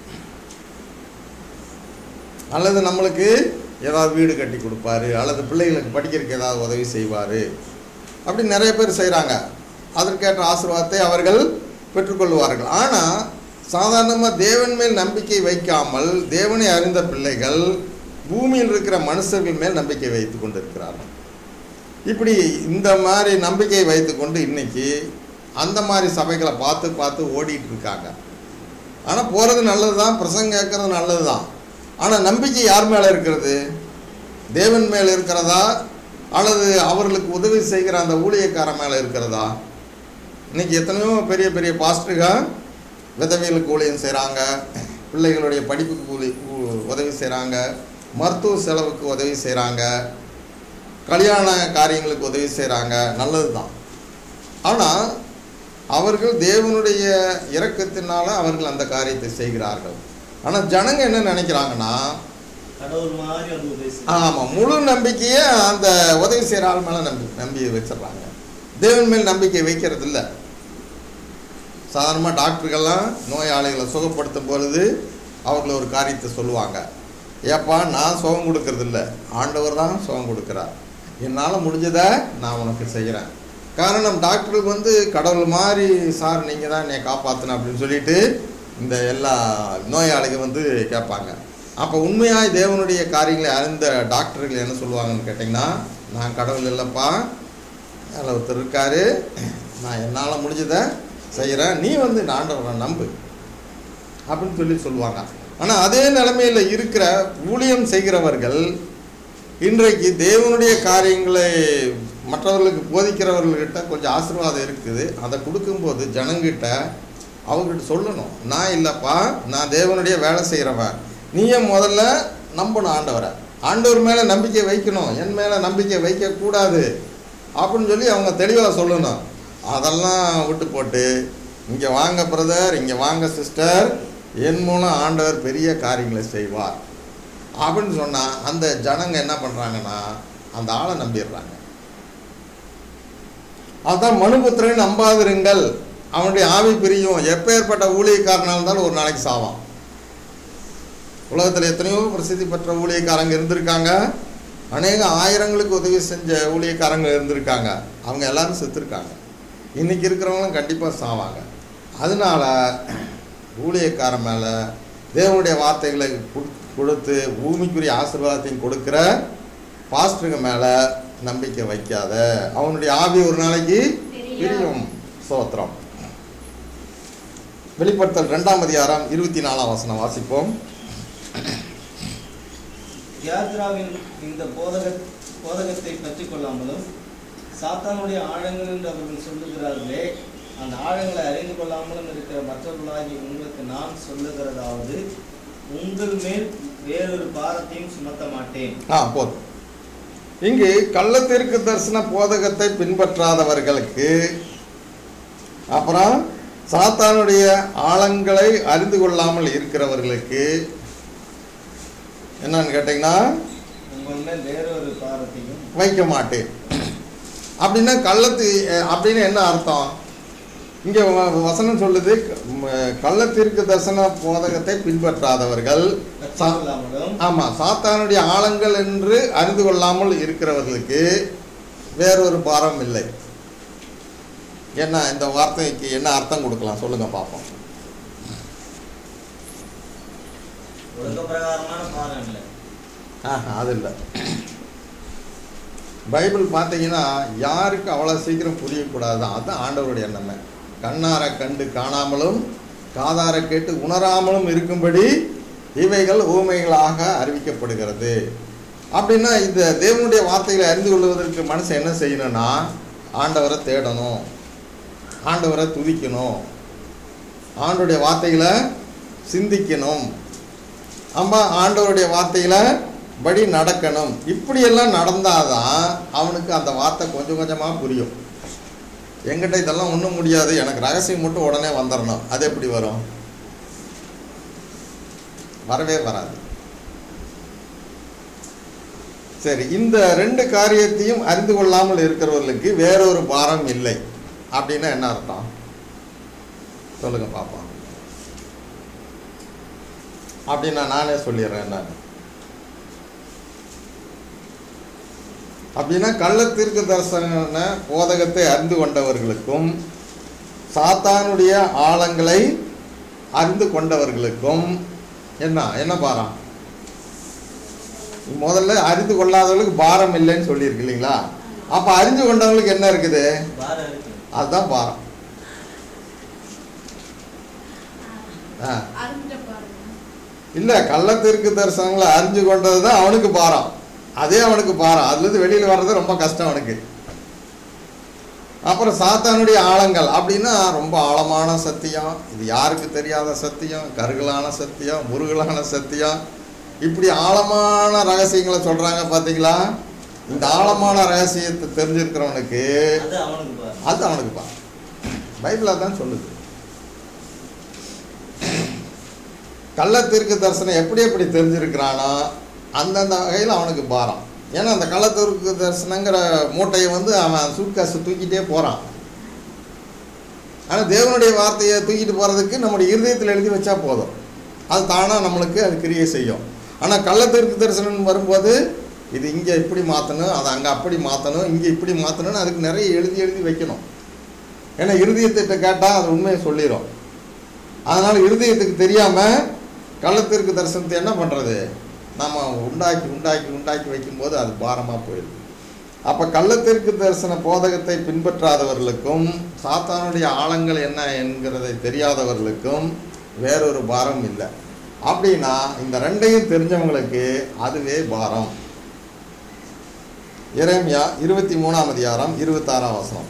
அல்லது நம்மளுக்கு ஏதாவது வீடு கட்டி கொடுப்பாரு அல்லது பிள்ளைகளுக்கு படிக்கிறதுக்கு ஏதாவது உதவி செய்வார் அப்படி நிறைய பேர் செய்கிறாங்க அதற்கேற்ற ஆசீர்வாதத்தை அவர்கள் பெற்றுக்கொள்வார்கள் ஆனால் சாதாரணமாக தேவன் மேல் நம்பிக்கை வைக்காமல் தேவனை அறிந்த பிள்ளைகள் பூமியில் இருக்கிற மனுஷர்கள் மேல் நம்பிக்கை வைத்து கொண்டு இருக்கிறார்கள் இப்படி இந்த மாதிரி நம்பிக்கையை வைத்துக்கொண்டு இன்னைக்கு அந்த மாதிரி சபைகளை பார்த்து பார்த்து ஓடிட்டு இருக்காங்க ஆனால் போகிறது நல்லது தான் பிரசங்கம் கேட்கறது நல்லது தான் ஆனால் நம்பிக்கை யார் மேலே இருக்கிறது தேவன் மேலே இருக்கிறதா அல்லது அவர்களுக்கு உதவி செய்கிற அந்த ஊழியக்காரன் மேலே இருக்கிறதா இன்னைக்கு எத்தனையோ பெரிய பெரிய பாஸ்டருங்க விதவிகளுக்கு ஊழியம் செய்கிறாங்க பிள்ளைகளுடைய படிப்புக்கு ஊழி ஊ- உதவி செய்கிறாங்க மருத்துவ செலவுக்கு உதவி செய்கிறாங்க கல்யாண காரியங்களுக்கு உதவி செய்கிறாங்க நல்லது தான் ஆனால் அவர்கள் தேவனுடைய இரக்கத்தினால அவர்கள் அந்த காரியத்தை செய்கிறார்கள் ஆனால் ஜனங்க என்ன நினைக்கிறாங்கன்னா கடவுள் மாதிரி வந்து உதவி செய்யும். ஆமாம் முழு நம்பிக்கையை அந்த உதவி செய்கிற ஆள் மேலே நம்பி நம்பி வச்சிடுறாங்க தேவன் மேல் நம்பிக்கை வைக்கிறது இல்லை சாதாரணமாக டாக்டர்கள்லாம் நோயாளிகளை சுகப்படுத்தும் பொழுது அவர்கள் ஒரு காரியத்தை சொல்லுவாங்க ஏப்பா நான் சுகம் கொடுக்கறது இல்லை ஆண்டவர் தான் சுகம் கொடுக்குறார் என்னால் முடிஞ்சதை நான் உனக்கு செய்கிறேன் காரணம் டாக்டருக்கு வந்து கடவுள் மாதிரி சார் நீங்கள் தான் என்னை காப்பாற்றணும் அப்படின்னு சொல்லிட்டு இந்த எல்லா நோயாளிகள் வந்து கேட்பாங்க அப்போ உண்மையாய் தேவனுடைய காரியங்களை அறிந்த டாக்டர்கள் என்ன சொல்லுவாங்கன்னு கேட்டிங்கன்னா நான் கடவுள் இல்லைப்பா அதில் ஒருத்தர் இருக்காரு நான் என்னால் முடிஞ்சதை செய்கிறேன் நீ வந்து இந்த ஆண்டவரை நம்பு அப்படின்னு சொல்லி சொல்லுவாங்க ஆனால் அதே நிலைமையில் இருக்கிற ஊழியம் செய்கிறவர்கள் இன்றைக்கு தேவனுடைய காரியங்களை மற்றவர்களுக்கு போதிக்கிறவர்கள்கிட்ட கொஞ்சம் ஆசீர்வாதம் இருக்குது அதை கொடுக்கும்போது ஜனங்கிட்ட அவங்ககிட்ட சொல்லணும் நான் இல்லைப்பா நான் தேவனுடைய வேலை செய்கிறவன் நீயே முதல்ல நம்பணும் ஆண்டவரை ஆண்டவர் மேலே நம்பிக்கை வைக்கணும் என் மேலே நம்பிக்கை வைக்கக்கூடாது அப்படின்னு சொல்லி அவங்க தெளிவாக சொல்லணும் அதெல்லாம் விட்டு போட்டு இங்கே வாங்க பிரதர் இங்கே வாங்க சிஸ்டர் என் மூலம் ஆண்டவர் பெரிய காரியங்களை செய்வார் அப்படின்னு சொன்னால் அந்த ஜனங்க என்ன பண்ணுறாங்கன்னா அந்த ஆளை நம்பிடுறாங்க அதுதான் மனுபுத்திரன் நம்பாதிருங்கள் அவனுடைய ஆவி பிரியும் எப்பேற்பட்ட ஊழியக்காரனாக இருந்தாலும் ஒரு நாளைக்கு சாவான் உலகத்தில் எத்தனையோ பிரசித்தி பெற்ற ஊழியக்காரங்க இருந்திருக்காங்க அநேக ஆயிரங்களுக்கு உதவி செஞ்ச ஊழியக்காரங்க இருந்திருக்காங்க அவங்க எல்லாரும் செத்துருக்காங்க இன்னைக்கு இருக்கிறவங்களும் கண்டிப்பாக சாவாங்க அதனால ஊழியக்காரன் மேலே தேவனுடைய வார்த்தைகளை குடு- கொடுத்து பூமிக்குரிய ஆசீர்வாதத்தையும் கொடுக்குற பாஸ்டருங்க மேலே நம்பிக்கை வைக்காத அவனுடைய ஆவி ஒரு நாளைக்கு பிரியும் சோத்திரம் வெளிப்படுத்தல் ரெண்டாம் அதிகாரம் இருபத்தி நாலாம் வசனம் வாசிப்போம் தியாத்ராவின் இந்த போதக போதகத்தை பற்றி கொள்ளாமலும் சாத்தானுடைய ஆழங்கள் என்று அவர்கள் சொல்லுகிறார்களே அந்த ஆழங்களை அறிந்து கொள்ளாமலும் இருக்கிற மற்றவர்களாகி உங்களுக்கு நான் சொல்லுகிறதாவது உங்கள் மேல் வேறொரு பாரத்தையும் சுமத்த மாட்டேன் ஆ போதும் இங்கு கள்ளத்திற்கு தரிசன போதகத்தை பின்பற்றாதவர்களுக்கு அப்புறம் சாத்தானுடைய ஆழங்களை அறிந்து கொள்ளாமல் இருக்கிறவர்களுக்கு என்னன்னு கேட்டிங்கன்னா உங்கள் மேல் வேறொரு பாரத்தையும் வைக்க மாட்டேன் அப்படின்னா கள்ளத்து அஹ், அப்படின்னு என்ன அர்த்தம் இங்கே வசனம் சொல்லுது ம- கள்ளத்திற்கு தரிசன போதகத்தை பின்பற்றாதவர்கள் சா கொள்ளாமலும் ஆமாம் சாத்தானுடைய ஆழங்கள் என்று அறிந்து கொள்ளாமல் இருக்கிறவர்களுக்கு வேறொரு பாரம் இல்லை என்ன இந்த வார்த்தைக்கு என்ன அர்த்தம் கொடுக்கலாம் சொல்லுங்க பார்ப்போம் ஒழுங்க பிரகாரமான பாரம் இல்லை ஆஹா அது இல்லை பைபிள் பார்த்தீங்கன்னா யாருக்கு அவ்வளோ சீக்கிரம் புரியக்கூடாது அதுதான் ஆண்டவருடைய எண்ணமே கண்ணார கண்டு காணாமலும் காதார கேட்டு உணராமலும் இருக்கும்படி இவைகள் ஊமைகளாக அறிவிக்கப்படுகிறது அப்படின்னா இந்த தேவனுடைய வார்த்தைகளை அறிந்து கொள்வதற்கு மனுஷன் என்ன செய்யணும்னா ஆண்டவரை தேடணும் ஆண்டவரை துதிக்கணும் ஆண்டவருடைய வார்த்தைகளை சிந்திக்கணும் அம்மா ஆண்டவருடைய வார்த்தைகளை படி நடக்கணும் இப்படியெல்லாம் நடந்தாதான் அவனுக்கு அந்த வார்த்தை கொஞ்சம் கொஞ்சமாக புரியும் எங்கிட்ட இதெல்லாம் ஒன்றும் முடியாது எனக்கு ரகசியம் மட்டும் உடனே வந்துடணும் அது எப்படி வரும் வரவே வராது சரி இந்த ரெண்டு காரியத்தையும் அறிந்து கொள்ளாமல் இருக்கிறவர்களுக்கு வேறொரு பாரம் இல்லை அப்படின்னா என்ன அர்த்தம் சொல்லுங்க பாப்போம் அப்படின்னா நானே சொல்லிடுறேன் என்ன அப்படின்னா கள்ள தீர்க்க தரிசன போதகத்தை அறிந்து கொண்டவர்களுக்கும் சாத்தானுடைய ஆழங்களை அறிந்து கொண்டவர்களுக்கும் என்ன என்ன பாரம் முதல்ல அறிந்து கொள்ளாதவர்களுக்கு பாரம் இல்லைன்னு சொல்லியிருக்கு இல்லைங்களா அப்போ அறிந்து கொண்டவங்களுக்கு என்ன இருக்குது பாரம் இருக்கு அதுதான் பாரம் ஆ அறிஞ்ச பாருங்க இல்லை கள்ளத்திற்கு தரிசனங்களை அறிஞ்சு கொண்டது தான் அவனுக்கு பாரம் அதே அவனுக்கு பாரம் அதுலேருந்து வெளியில் வர்றது ரொம்ப கஷ்டம் அவனுக்கு அப்புறம் சாத்தானுடைய ஆழங்கள் அப்படின்னா ரொம்ப ஆழமான சத்தியம் இது யாருக்கு தெரியாத சத்தியம் கருகலான சத்தியம் முருகலான சத்தியம் இப்படி ஆழமான ரகசியங்களை சொல்கிறாங்க பார்த்தீங்களா இந்த ஆழமான ரகசியத்தை தெரிஞ்சிருக்கிறவனுக்கு அது அவனுக்கு பாரம் அது அவனுக்கு பாரம் பைபிள் அதான் சொல்லுது கள்ளத்திற்கு தரிசனம் எப்படி எப்படி தெரிஞ்சிருக்கிறானோ அந்தந்த வகையில் அவனுக்கு பாரம் ஏன்னா அந்த கள்ளத்திற்கு தரிசனங்கிற மூட்டையை வந்து அவன் சூட்காசை தூக்கிட்டே போகிறான் ஆனால் தேவனுடைய வார்த்தையை தூக்கிட்டு போகிறதுக்கு நம்முடைய இருதயத்தில் எழுதி வச்சா போதும் அது தானாக நம்மளுக்கு அது கிரியை செய்யும் ஆனால் கள்ளத்திற்கு தரிசனம் வரும்போது இது இங்கே இப்படி மாற்றணும் அதை அங்கே அப்படி மாற்றணும் இங்கே இப்படி மாற்றணும்னு அதுக்கு நிறைய எழுதி எழுதி வைக்கணும் ஏன்னா இருதயத்திட்ட கேட்டால் அது உண்மையை சொல்லிடும் அதனால் இருதயத்துக்கு தெரியாமல் கள்ளத்திற்கு தரிசனத்தை என்ன பண்ணுறது நம்ம உண்டாக்கி உண்டாக்கி உண்டாக்கி வைக்கும்போது அது பாரமாக போயிடுது அப்போ கள்ளத்திற்கு தரிசன போதகத்தை பின்பற்றாதவர்களுக்கும் சாத்தானுடைய ஆழங்கள் என்ன என்கிறதை தெரியாதவர்களுக்கும் வேறொரு பாரம் இல்லை அப்படின்னா இந்த ரெண்டையும் தெரிஞ்சவங்களுக்கு அதுவே பாரம் எரேமியா இருபத்தி மூணாம் அதிகாரம் இருபத்தாறாம் வசனம்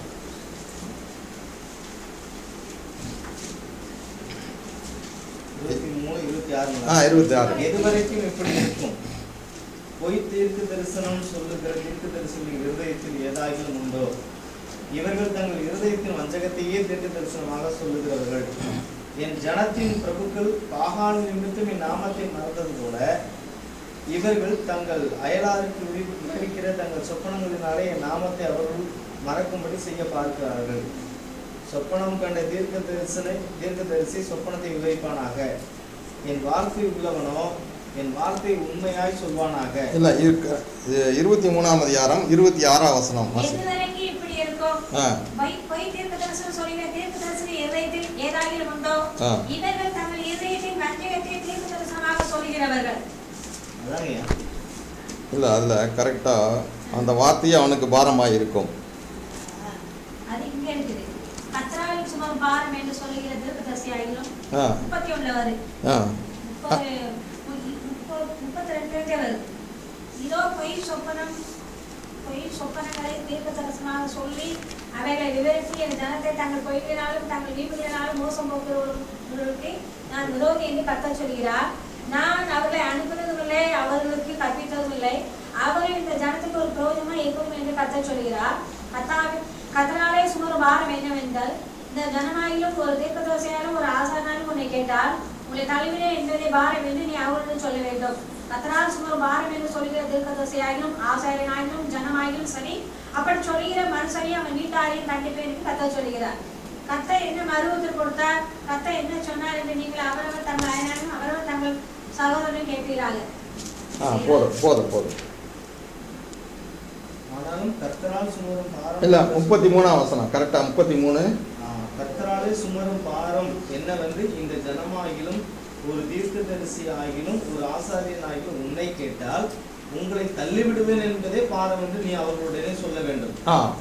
இருபத்தி மூணு இருபத்தி ஆ ஆறு இருபத்தி ஆறு எது வரைக்கும் இப்படி இருக்கும் பொய் தீர்க்க தரிசனம் சொல்லுகிற தீர்க்க தரிசனின் இருதயத்தில் ஏதாகிலும் உண்டோ இவர்கள் தங்கள் இருதயத்தின் வஞ்சகத்தையே தீர்க்க தரிசனமாக சொல்லுகிறவர்கள் என் ஜனத்தின் பிரபுக்கள் பாகான் நிமித்தம் என் நாமத்தை மறந்தது போல இவர்கள் தங்கள் அயலாருக்கு விவரி- விவரிக்கிற தங்கள் சொப்பனங்களினாலே என் நாமத்தை அவர்கள் மறக்கும்படி செய்ய பார்க்கிறார்கள் சொப்பனம் கண்ட தீர்க்க தரிசனை தீர்க்க தரிசி சொப்பனத்தை விவரிப்பானாக என் வார்த்தை உள்ளவனோ என் வார்த்தை உண்மையாய் சொல்வானாக இல்லை இருக்க இது இருபத்தி மூணாம் அதிகாரம் இருபத்தி ஆறாம் வசனம் வாசி. எது வரைக்கும் இப்படி இருக்கும் ஆ பொய் பொய் தீர்க்க தரிசனம் சொல்லுகிற தீர்க்க தரிசன இதயத்தில் ஏதாகிலும் உண்டோ ஆ. இவர்கள் தங்கள் இதயத்தின் வஞ்சகத்தை தீர்க்க தரிசனமாக சொல்லுகிறவர்கள் அதாங்கய்யா இல்லை அதில் கரெக்டாக அந்த வார்த்தையே அவனுக்கு பாரமாக இருக்கும் அது இங்க இருக்குது கத்ராவில் சுமம் பாரம் என்று சொல்லுகிற தீர்க்க தரிசியாகிலும் ஆ முப்பத்தி ஒண்ணுல வருது ஆ முப்பது முப்பது முப்பத்தி ரெண்டுலேருந்தே வருது இதோ பொய் சொப்பனம் பொய் சொப்பனங்களை தீர்க்க தரிசனமாக சொல்லி அவைகளை விவரித்து என் ஜனத்தை தங்கள் பொய்களினாலும் தங்கள் வீடுகளினாலும் மோசம் போக்குறவர்களுக்கு நான் விரோதி என்று கத்த சொல்கிறார் நான் அவர்களை அனுப்பினதும் இல்லை அவர்களுக்கு கற்பித்ததும் இல்லை அவர்கள் இந்த ஜனத்துக்கு ஒரு பிரயோஜனமா இருக்கும் என்று கத்த சொல்கிறார் கத்தாவின் கத்தனாலே சுமர் பாரம் என்னவென்றால் இந்த ஜனநாயகிலும் ஒரு தீர்க்கதோசையாலும் ஒரு ஆசானாலும் உன்னை கேட்டால் உங்களை தழுவினே என்பதை பாரம் என்று நீ அவர்களிடம் சொல்ல வேண்டும் கத்தனால் சுமர் பாரம் என்று சொல்கிற தீர்க்கதோசையாகிலும் ஆசாரியனாகிலும் ஜனமாகிலும் சரி அப்படி சொல்கிற மனுஷனையும் அவன் வீட்டாரையும் கண்டிப்பேன் என்று கத்த சொல்கிறார் கத்த என்ன மருவத்தில் கொடுத்தார் கத்த என்ன சொன்னார் என்று நீங்கள் அவரவர் தங்கள் அயனாலும் அவரவர் தங்கள் சகோதரனும் கேட்கிறார்கள் ஆ போதும் போதும் போதும் ஆனாலும் கர்த்தரால் சுமரும் பாரம் இல்லை முப்பத்தி மூணாம் வசனம் கரெக்டாக முப்பத்தி மூணு ஆ, கர்த்தராலே சுமரும் பாரம் என்னவென்று இந்த ஜனமாகிலும் ஒரு தீர்க்கதரிசி ஆகிலும் ஒரு ஆசாரியன் ஆகிலும் உன்னை கேட்டால் உங்களை தள்ளிவிடுவேன் என்பதே பாரம் என்று நீ அவர்களுடனே சொல்ல வேண்டும் ஆ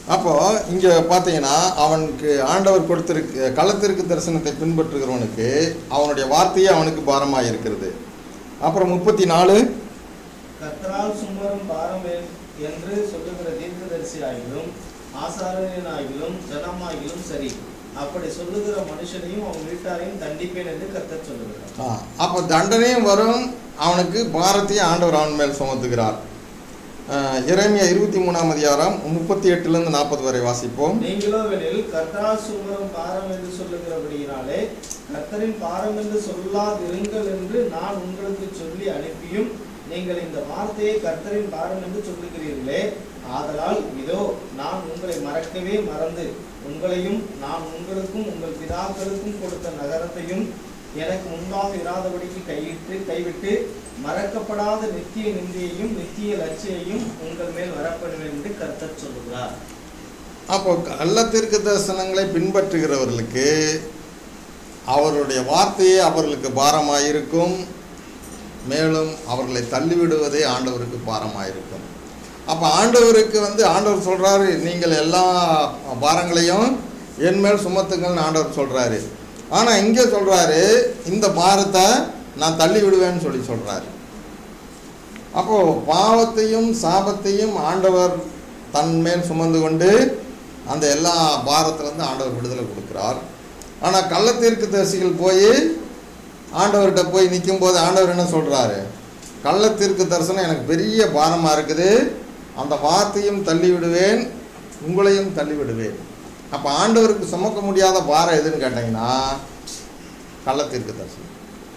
அப்போ இங்கே பார்த்தீங்கன்னா அவனுக்கு ஆண்டவர் கொடுத்திருக்கு களத்திற்கு தரிசனத்தை பின்பற்றுகிறவனுக்கு அவனுடைய வார்த்தையே அவனுக்கு பாரமாக இருக்கிறது அப்புறம் முப்பத்தி நாலு கர்த்தரால் சுமரும் பாரம் எ- என்று சொல்லுகிற தீர்க்கதரிசி ஆகிலும் ஆசாரியன் ஆகிலும் ஜனமாகிலும் சரி அப்படி சொல்லுகிற மனுஷனையும் அவன் வீட்டாரையும் தண்டிப்பேன் என்று கர்த்தர் சொல்லுகிறார் ஆ, அப்போ தண்டனையும் வரும் அவனுக்கு பாரத்தையும் ஆண்டவர் அவன் மேல் சுமத்துகிறார் இறைமையா இருபத்தி மூணாம் அதிகாரம் முப்பத்தி எட்டுலேருந்து நாற்பது வரை வாசிப்போம் நீங்களோ வெனில் கர்த்தரால் சுமரும் பாரம் என்று சொல்லுகிறபடியினாலே கர்த்தரின் பாரம் என்று சொல்லாதிருங்கள் என்று நான் உங்களுக்கு சொல்லி அனுப்பியும் நீங்கள் இந்த வார்த்தையை கர்த்தரின் பாரம் என்று சொல்லுகிறீர்களே ஆதலால் இதோ நான் உங்களை மறக்கவே மறந்து உங்களையும் நான் உங்களுக்கும் உங்கள் பிதாக்களுக்கும் கொடுத்த நகரத்தையும் எனக்கு முன்பாக இராதபடிக்கு கையிட்டு கைவிட்டு மறக்கப்படாத நித்திய நிந்தையையும் நித்திய லட்சியையும் உங்கள் மேல் வரப்படுவேன் என்று கர்த்தர் சொல்லுகிறார் அப்போ கள்ளத்திற்கு தரிசனங்களை பின்பற்றுகிறவர்களுக்கு அவருடைய வார்த்தையே அவர்களுக்கு பாரமாயிருக்கும் மேலும் அவர்களை தள்ளிவிடுவதே ஆண்டவருக்கு பாரமாயிருக்கும் அப்போ ஆண்டவருக்கு வந்து ஆண்டவர் சொல்கிறாரு நீங்கள் எல்லா பாரங்களையும் என் மேல் சுமத்துங்கள்னு ஆண்டவர் சொல்கிறாரு ஆனால் இங்கே சொல்கிறாரு இந்த பாரத்தை நான் தள்ளி விடுவேன்னு சொல்லி சொல்கிறாரு அப்போது பாவத்தையும் சாபத்தையும் ஆண்டவர் தன் மேல் சுமந்து கொண்டு அந்த எல்லா பாரத்திலேருந்து ஆண்டவர் விடுதலை கொடுக்குறார் ஆனால் கள்ளத்தீர்க்கு தரிசிகள் போய் ஆண்டவர்கிட்ட போய் நிற்கும்போது ஆண்டவர் என்ன சொல்கிறாரு கள்ளத்தீர்க்கு தரிசனம் எனக்கு பெரிய பாரமாக இருக்குது அந்த வார்த்தையும் தள்ளி விடுவேன் உங்களையும் தள்ளி விடுவேன் அப்போ ஆண்டவருக்கு சுமக்க முடியாத பாரம் எதுன்னு கேட்டிங்கன்னா கள்ளத்தீர்க்கு தரிசனம்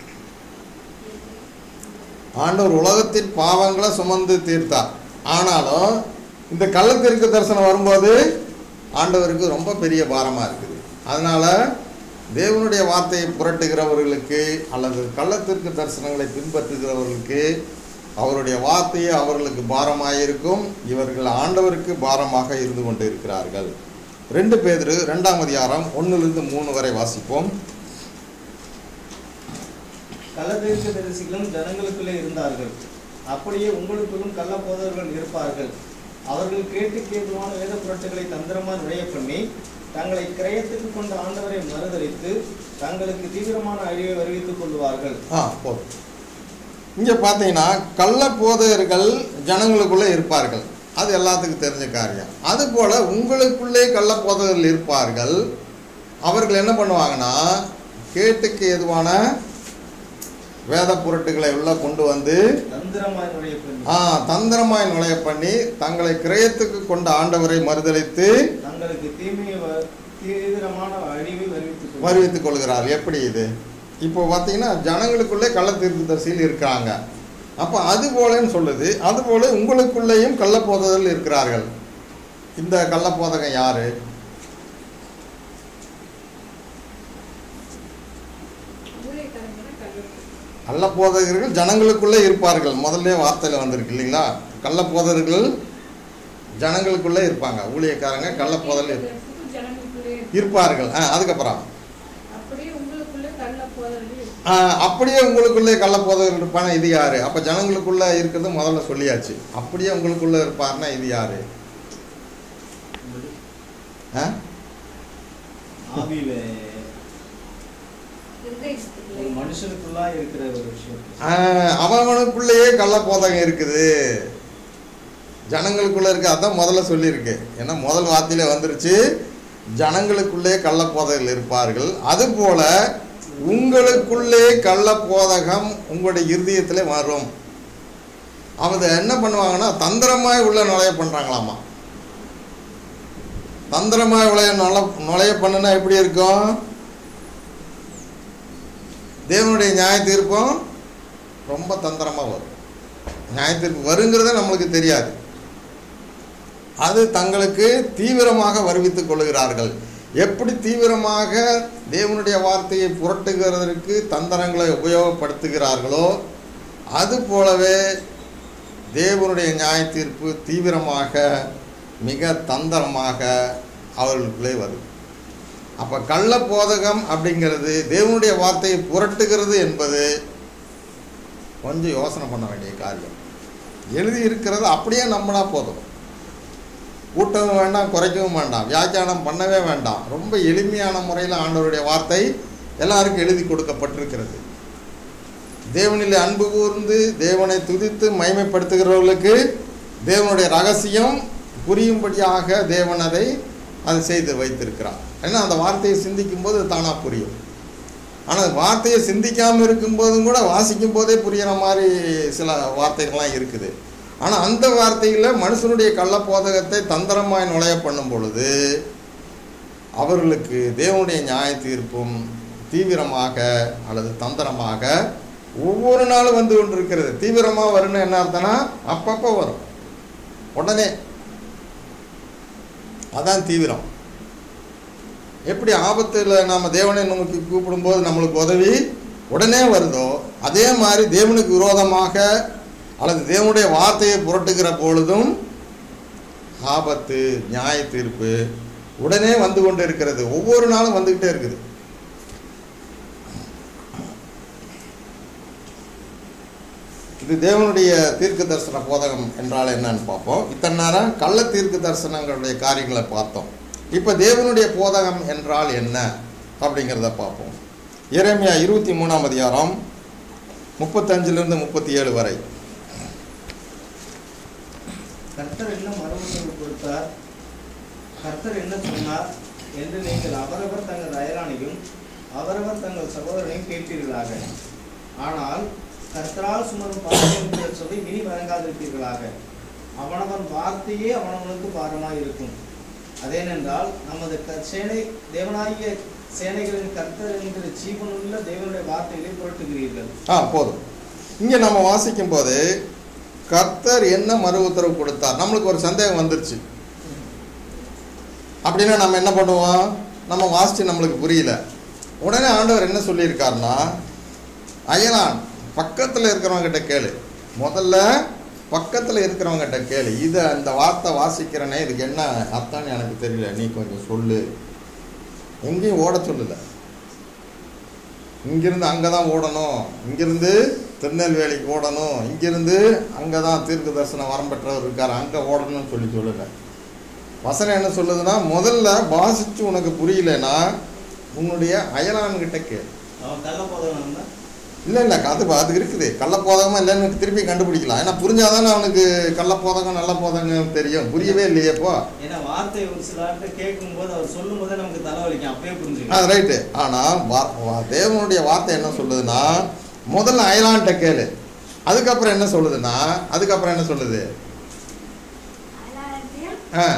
ஆண்டவர் உலகத்தின் பாவங்களை சுமந்து தீர்த்தார் ஆனாலும் இந்த கள்ளத்திற்கு தரிசனம் வரும்போது ஆண்டவருக்கு ரொம்ப பெரிய பாரமாக இருக்குது அதனால் தேவனுடைய வார்த்தையை புரட்டுகிறவர்களுக்கு அல்லது கள்ளத்திற்கு தரிசனங்களை பின்பற்றுகிறவர்களுக்கு அவருடைய வார்த்தையே அவர்களுக்கு பாரமாக இருக்கும் இவர்கள் ஆண்டவருக்கு பாரமாக இருந்து கொண்டு இருக்கிறார்கள் ரெண்டு பேர் ரெண்டாம் அதிகாரம் ஒன்றிலிருந்து மூணு வரை வாசிப்போம் கள்ளத்தீர்க்க தரிசிகளும் ஜனங்களுக்குள்ளே இருந்தார்கள் அப்படியே உங்களுக்குள்ளும் கள்ள போதவர்கள் இருப்பார்கள் அவர்கள் கேட்டு கேதுவான வேத புரட்டுகளை தந்திரமா நுழைய பண்ணி தங்களை கிரயத்துக்கு கொண்ட ஆண்டவரை மறுதலித்து தங்களுக்கு தீவிரமான அழிவை வருவித்துக் கொள்வார்கள் ஆ போதும் இங்கே பார்த்தீங்கன்னா கள்ள போதையர்கள் ஜனங்களுக்குள்ளே இருப்பார்கள் அது எல்லாத்துக்கும் தெரிஞ்ச காரியம் அதுபோல் உங்களுக்குள்ளே கள்ள போதையர்கள் இருப்பார்கள் அவர்கள் என்ன பண்ணுவாங்கன்னா கேட்டுக்கு எதுவான வேத பொருட்டுகளை உள்ள கொண்டு வந்து தந்திரமாய் நுழைய பண்ணி ஆ தந்திரமாய் நுழைய பண்ணி தங்களை கிரயத்துக்கு கொண்ட ஆண்டவரை மறுதலித்து தங்களுக்கு தீமையை வ- தீவிரமான அழிவை வருவித்துக் கொள்வார்கள் வருவித்துக் கொள்கிறார் எப்படி இது இப்போ பார்த்தீங்கன்னா ஜனங்களுக்குள்ளே கள்ள தீர்க்கதரிசியில் இருக்காங்க அப்போ அது போலன்னு சொல்லுது அது போல உங்களுக்குள்ளேயும் கள்ளப்போதகர்கள் இருக்கிறார்கள் இந்த கள்ளப்போதகம் யாரு ஊழியக்காரங்கன்னா கல்லூரி கள்ளப்போதகர்கள் ஜனங்களுக்குள்ளே இருப்பார்கள் முதல்ல வார்த்தையில் வந்திருக்கு இல்லைங்களா கள்ளப்போதகர்கள் ஜனங்களுக்குள்ளே இருப்பாங்க ஊழியக்காரங்க கள்ளப்போதல் தரிசனம் ஜனங்களுக்குள்ளே இருக்கு. இருப்பார்கள் ஆ அதுக்கப்புறம் அப்படியே உங்களுக்குள்ள கள்ள போதர்கள் இருக்கு. ஆ, அப்படியே உங்களுக்குள்ளே கள்ளப்போதகர்கள் இருப்பானா இது யாரு அப்போ ஜனங்களுக்குள்ளே இருக்கிறது முதல்ல சொல்லியாச்சு அப்படியே உங்களுக்குள்ளே இருப்பார்னா இது யாரு ஆ ஆவியில ஒரு இருதயத்துக்குள்ளே. மனுஷனுக்குள்ளா இருக்கிற ஒரு விஷயம் ஆ, அவனுக்குள்ளேயே கள்ளப்போதகம் இருக்குது ஜனங்களுக்குள்ளே இருக்கு அதான் முதல்ல சொல்லியிருக்கு ஏன்னா முதல் வார்த்தையிலே வந்துருச்சு ஜனங்களுக்குள்ளே கள்ளப்போதகர்கள் இருப்பார்கள் அதுபோல உங்களுக்குள்ளே கள்ளப்போதகம் உங்களுடைய இருதயத்திலே வரும் அவங்க என்ன பண்ணுவாங்கன்னா தந்திரமாய் உள்ள நுழைய பண்ணுறாங்களாமா தந்திரமாய் உடைய நுழ நுழைய பண்ணுனா எப்படி இருக்கும் தேவனுடைய நியாய தீர்ப்பும் ரொம்ப தந்திரமாக வரும் நியாய தீர்ப்பு வருங்கிறதே நம்மளுக்கு தெரியாது அது தங்களுக்கு தீவிரமாக வருவித்துக் கொள்கிறார்கள் எப்படி தீவிரமாக தேவனுடைய வார்த்தையை புரட்டுகிறதற்கு தந்திரங்களை உபயோகப்படுத்துகிறார்களோ அது போலவே தேவனுடைய நியாய தீர்ப்பு தீவிரமாக மிக தந்திரமாக அவர்களுக்குள்ளே வருது அப்போ கள்ள போதகம் அப்படிங்கிறது தேவனுடைய வார்த்தையை புரட்டுகிறது என்பது கொஞ்சம் யோசனை பண்ண வேண்டிய காரியம் எழுதி இருக்கிறது அப்படியே நம்பினா போதும் கூட்டவும் வேண்டாம் குறைக்கவும் வேண்டாம் வியாக்கியானம் பண்ணவே வேண்டாம் ரொம்ப எளிமையான முறையில் ஆண்டவருடைய வார்த்தை எல்லாருக்கும் எழுதி கொடுக்கப்பட்டிருக்கிறது தேவனில் அன்பு கூர்ந்து தேவனை துதித்து மகிமைப்படுத்துகிறவர்களுக்கு தேவனுடைய ரகசியம் புரியும்படியாக தேவன் அதை அதை செய்து வைத்திருக்கிறார் ஏன்னா அந்த வார்த்தையை சிந்திக்கும் போது தானாக புரியும் ஆனால் வார்த்தையை சிந்திக்காமல் இருக்கும்போதும் கூட வாசிக்கும் போதே புரியிற மாதிரி சில வார்த்தைகள்லாம் இருக்குது ஆனால் அந்த வார்த்தையில் மனுஷனுடைய கள்ளப்போதகத்தை தந்திரமாய் நுழைய பண்ணும் பொழுது அவர்களுக்கு தேவனுடைய நியாய தீர்ப்பும் தீவிரமாக அல்லது தந்திரமாக ஒவ்வொரு நாளும் வந்து கொண்டிருக்கிறது தீவிரமாக வரும்னு என்ன அர்த்தம்னா அப்பப்போ வரும் உடனே அதான் தீவிரம் எப்படி ஆபத்தில் நாம் தேவனை நோக்கி கூப்பிடும்போது நம்மளுக்கு உதவி உடனே வருதோ அதே மாதிரி தேவனுக்கு விரோதமாக அல்லது தேவனுடைய வார்த்தையை புரட்டுகிற பொழுதும் ஆபத்து நியாய தீர்ப்பு உடனே வந்து கொண்டு இருக்கிறது ஒவ்வொரு நாளும் வந்துக்கிட்டே இருக்குது இது தேவனுடைய தீர்க்க தரிசன போதகம் என்றால் என்னன்னு பார்ப்போம் இத்தனை நேரம் கள்ள தீர்க்க தரிசனங்களுடைய காரியங்களை பார்த்தோம் இப்போ தேவனுடைய போதகம் என்றால் என்ன அப்படிங்கிறத பார்ப்போம் இறைமையா இருபத்தி மூணாம் அதிகாரம் முப்பத்தஞ்சிலிருந்து முப்பத்தி ஏழு வரை கர்த்தர் என்ன மறுமொழி கொடுத்தார் கர்த்தர் என்ன சொன்னார் என்று நீங்கள் அவரவர் தங்கள் அயலானையும் அவரவர் தங்கள் சகோதரனையும் கேட்பீர்களாக ஆனால் கர்த்தரால் சுமரும் பாரம் சொல்லி இனி வழங்காதிருப்பீர்களாக அவனவன் வார்த்தையே அவனவனுக்கு பாரமாய் இருக்கும் அதேனென்றால் நமது க- சேனை தேவனாகிய சேனைகளின் கர்த்தர் என்கிற ஜீவனுள்ள தேவனுடைய வார்த்தைகளை புரட்டுகிறீர்கள் ஆ போதும் இங்கே நம்ம வாசிக்கும் போது கர்த்தர் என்ன மறு உத்தரவு கொடுத்தார் நம்மளுக்கு ஒரு சந்தேகம் வந்துருச்சு அப்படின்னா நம்ம என்ன பண்ணுவோம் நம்ம வாசித்து நம்மளுக்கு புரியல உடனே ஆண்டவர் என்ன சொல்லியிருக்காருன்னா அயலான் பக்கத்தில் இருக்கிறவங்ககிட்ட கேளு முதல்ல பக்கத்தில் இருக்கிறவங்ககிட்ட கேளு இதை அந்த வார்த்தை வாசிக்கிறனே இதுக்கு என்ன அர்த்தம்னு எனக்கு தெரியல நீ கொஞ்சம் சொல்லு எங்கேயும் ஓட சொல்லலை இங்கிருந்து அங்கே தான் ஓடணும் இங்கிருந்து திருநெல்வேலிக்கு ஓடணும் இங்கிருந்து அங்கே தான் தீர்க்க தரிசனம் வரம் பெற்றவர் இருக்கார் அங்கே ஓடணும்னு சொல்லி சொல்லுங்க வசனம் என்ன சொல்லுதுன்னா முதல்ல வாசித்து உனக்கு புரியலனா உன்னுடைய அயலான்கிட்ட கேளு அவன் கள்ள போதவன் இல்லை இல்லை அது அது இருக்குது கள்ளப்போதகமா இல்லைன்னு திருப்பி கண்டுபிடிக்கலாம் ஏன்னா புரிஞ்சாதானே அவனுக்கு கள்ளப்போதகம் நல்ல போதகம் தெரியும் புரியவே இல்லையேப்போ ஏன்னா வார்த்தை ஒரு சிலர்கிட்ட கேட்கும்போது அவர் சொல்லும் போதே நமக்கு தலைவலிக்கும் அப்பயே ஆ புரிஞ்சுக்கலாம் ரைட்டு ஆனால் வா- வா- தேவனுடைய வார்த்தை என்ன சொல்லுதுன்னா முதல்ல அயலான்ட்ட கேளு அதுக்கப்புறம் என்ன சொல்லுதுன்னா அதுக்கப்புறம் என்ன சொல்லுது அயலாரத்தையும் ஆ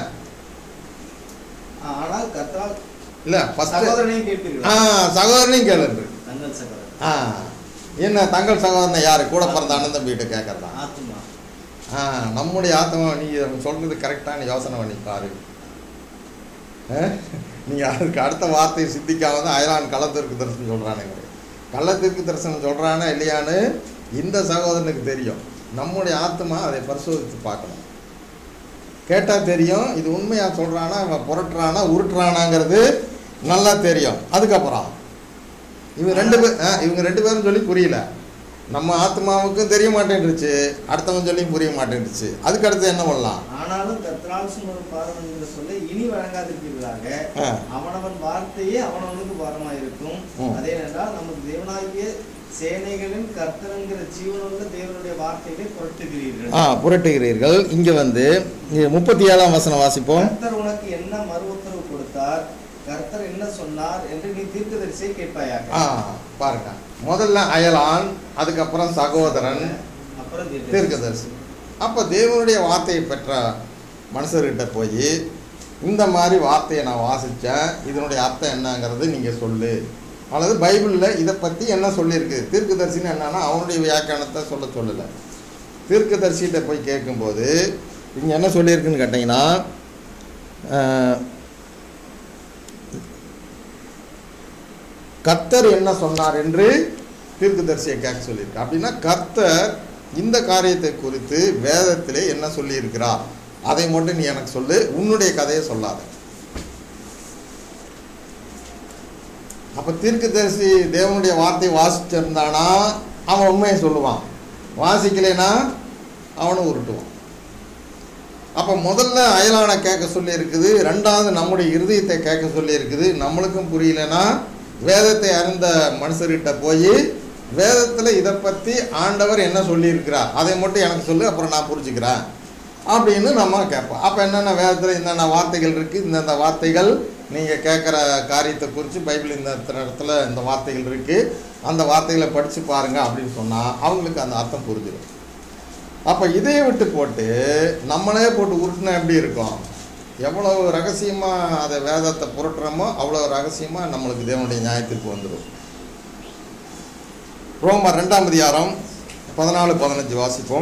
ஆனால் கர்த்தரால் இல்லை ஃபஸ்ட்டு சகோதரனையும் ஆ கேட்பீர்களா சகோதரனையும் கேளுன்று தங்கள் சகோதரன் ஆ என்ன தங்கள் சகோதரனை யாரு கூட பிறந்த அண்ணன் தம்பிகிட்ட கேட்கறதா ஆத்துமா ஆ நம்முடைய ஆத்மா நீ சொல்றது கரெக்டான யோசனை பண்ணி பாரு ஆ? நீங்க அதுக்கு அடுத்த வார்த்தையை சித்திக்காம தான் அயலான் கள்ளத்திற்கு தரிசனம் சொல்றானுங்க கள்ளத்திற்கு தரிசனம் சொல்றானா இல்லையான்னு இந்த சகோதரனுக்கு தெரியும் நம்முடைய ஆத்மா அதை பரிசோதித்து பார்க்கணும் கேட்டால் தெரியும் இது உண்மையா சொல்றானா அவன் புரட்டுறானா உருட்டுறானாங்கிறது நல்லா தெரியும் அதுக்கப்புறம் இவங்க ரெண்டு பேர் ஆ, இவங்க ரெண்டு பேரும் சொல்லி புரியல நம்ம ஆத்மாவுக்கும் தெரிய மாட்டேன்ருச்சு அடுத்தவன் சொல்லியும் புரிய மாட்டேன்ருச்சு அதுக்கு அடுத்து என்ன பண்ணலாம் ஆனாலும் கர்த்தரால் சுமரும் பாரம் என்கிற சொல்ல இனி வழங்காதிருப்பீர்களாக ஆ. அவனவன் வார்த்தையே அவனவனுக்கு பாரமாய் இருக்கும் ம். அதேனென்றால் நமக்கு தேவனாகிய சேனைகளின் கர்த்தருங்கிற ஜீவனுள்ள தேவனுடைய வார்த்தைகளை புரட்டுகிறீர்கள் ஆ புரட்டுகிறீர்கள் இங்கே வந்து முப்பத்தி ஏழாம் வசனம் வாசிப்போம் கர்த்தர் உனக்கு என்ன மறு உத்தரவு கொடுத்தார் கர்த்தர் என்ன சொன்னார் என்று நீ தீர்க்கதரிசியை கேட்பாயாக ஆ பாருங்க முதல்ல அயலான் அதுக்கப்புறம் சகோதரன் அப்புறம் தீர்க்கதரிசி. தீர்க்கதரிசி அப்போ தேவனுடைய வார்த்தையை பெற்ற மனுஷர்கிட்ட போய் இந்த மாதிரி வார்த்தையை நான் வாசித்தேன் இதனுடைய அர்த்தம் என்னங்கிறது நீங்கள் சொல்லு அல்லது பைபிளில் இதை பற்றி என்ன சொல்லியிருக்கு தீர்க்கதரிசின்னு என்னன்னா அவனுடைய வியாக்கியானத்தை சொல்ல சொல்லலை தீர்க்கதரிசிகிட்ட போய் கேட்கும்போது இங்கே என்ன சொல்லியிருக்குன்னு கேட்டிங்கன்னா ஆஹ், கர்த்தர் என்ன சொன்னார் என்று தீர்க்கதரிசியை கேட்க சொல்லியிருக்கு அப்படின்னா கர்த்தர் இந்த காரியத்தை குறித்து வேதத்திலே என்ன சொல்லியிருக்கிறார் அதை மட்டும் நீ எனக்கு சொல்லு உன்னுடைய கதையை சொல்லாத அப்போ தீர்க்கதரிசி தேவனுடைய வார்த்தையை வாசிச்சிருந்தானா அவன் உண்மையை சொல்லுவான் வாசிக்கலைனா அவனும் உருட்டுவான் அப்போ முதல்ல அயலான கேட்க சொல்லி இருக்குது ரெண்டாவது நம்முடைய இருதயத்தை கேட்க சொல்லி இருக்குது நம்மளுக்கும் புரியலனா வேதத்தை அறிந்த மனுஷர்கிட்ட போய் வேதத்தில் இதை பற்றி ஆண்டவர் என்ன சொல்லியிருக்கிறார் அதை மட்டும் எனக்கு சொல்லு அப்புறம் நான் புரிஞ்சுக்கிறேன் அப்படின்னு நம்ம கேட்போம் அப்போ என்னென்ன வேதத்தில் என்னென்ன வார்த்தைகள் இருக்குது இந்தந்த வார்த்தைகள் நீங்கள் கேட்குற காரியத்தை குறித்து பைபிள் இந்த இத்தனை இடத்துல இந்த வார்த்தைகள் இருக்குது அந்த வார்த்தைகளை படித்து பாருங்கள் அப்படின்னு சொன்னால் அவங்களுக்கு அந்த அர்த்தம் புரிஞ்சிடும் அப்போ இதையை விட்டு போட்டு நம்மளே போட்டு உருட்டினா எப்படி இருக்கும் எவ்வளவு ரகசியமாக அதை வேதத்தை புரட்டுறோமோ அவ்வளோ ரகசியமாக நம்மளுக்கு தேவனுடைய நியாயத்திற்கு வந்துடும் ரோமர் ரெண்டாம் அதிகாரம் பதினாலு பதினஞ்சு வாசிப்போம்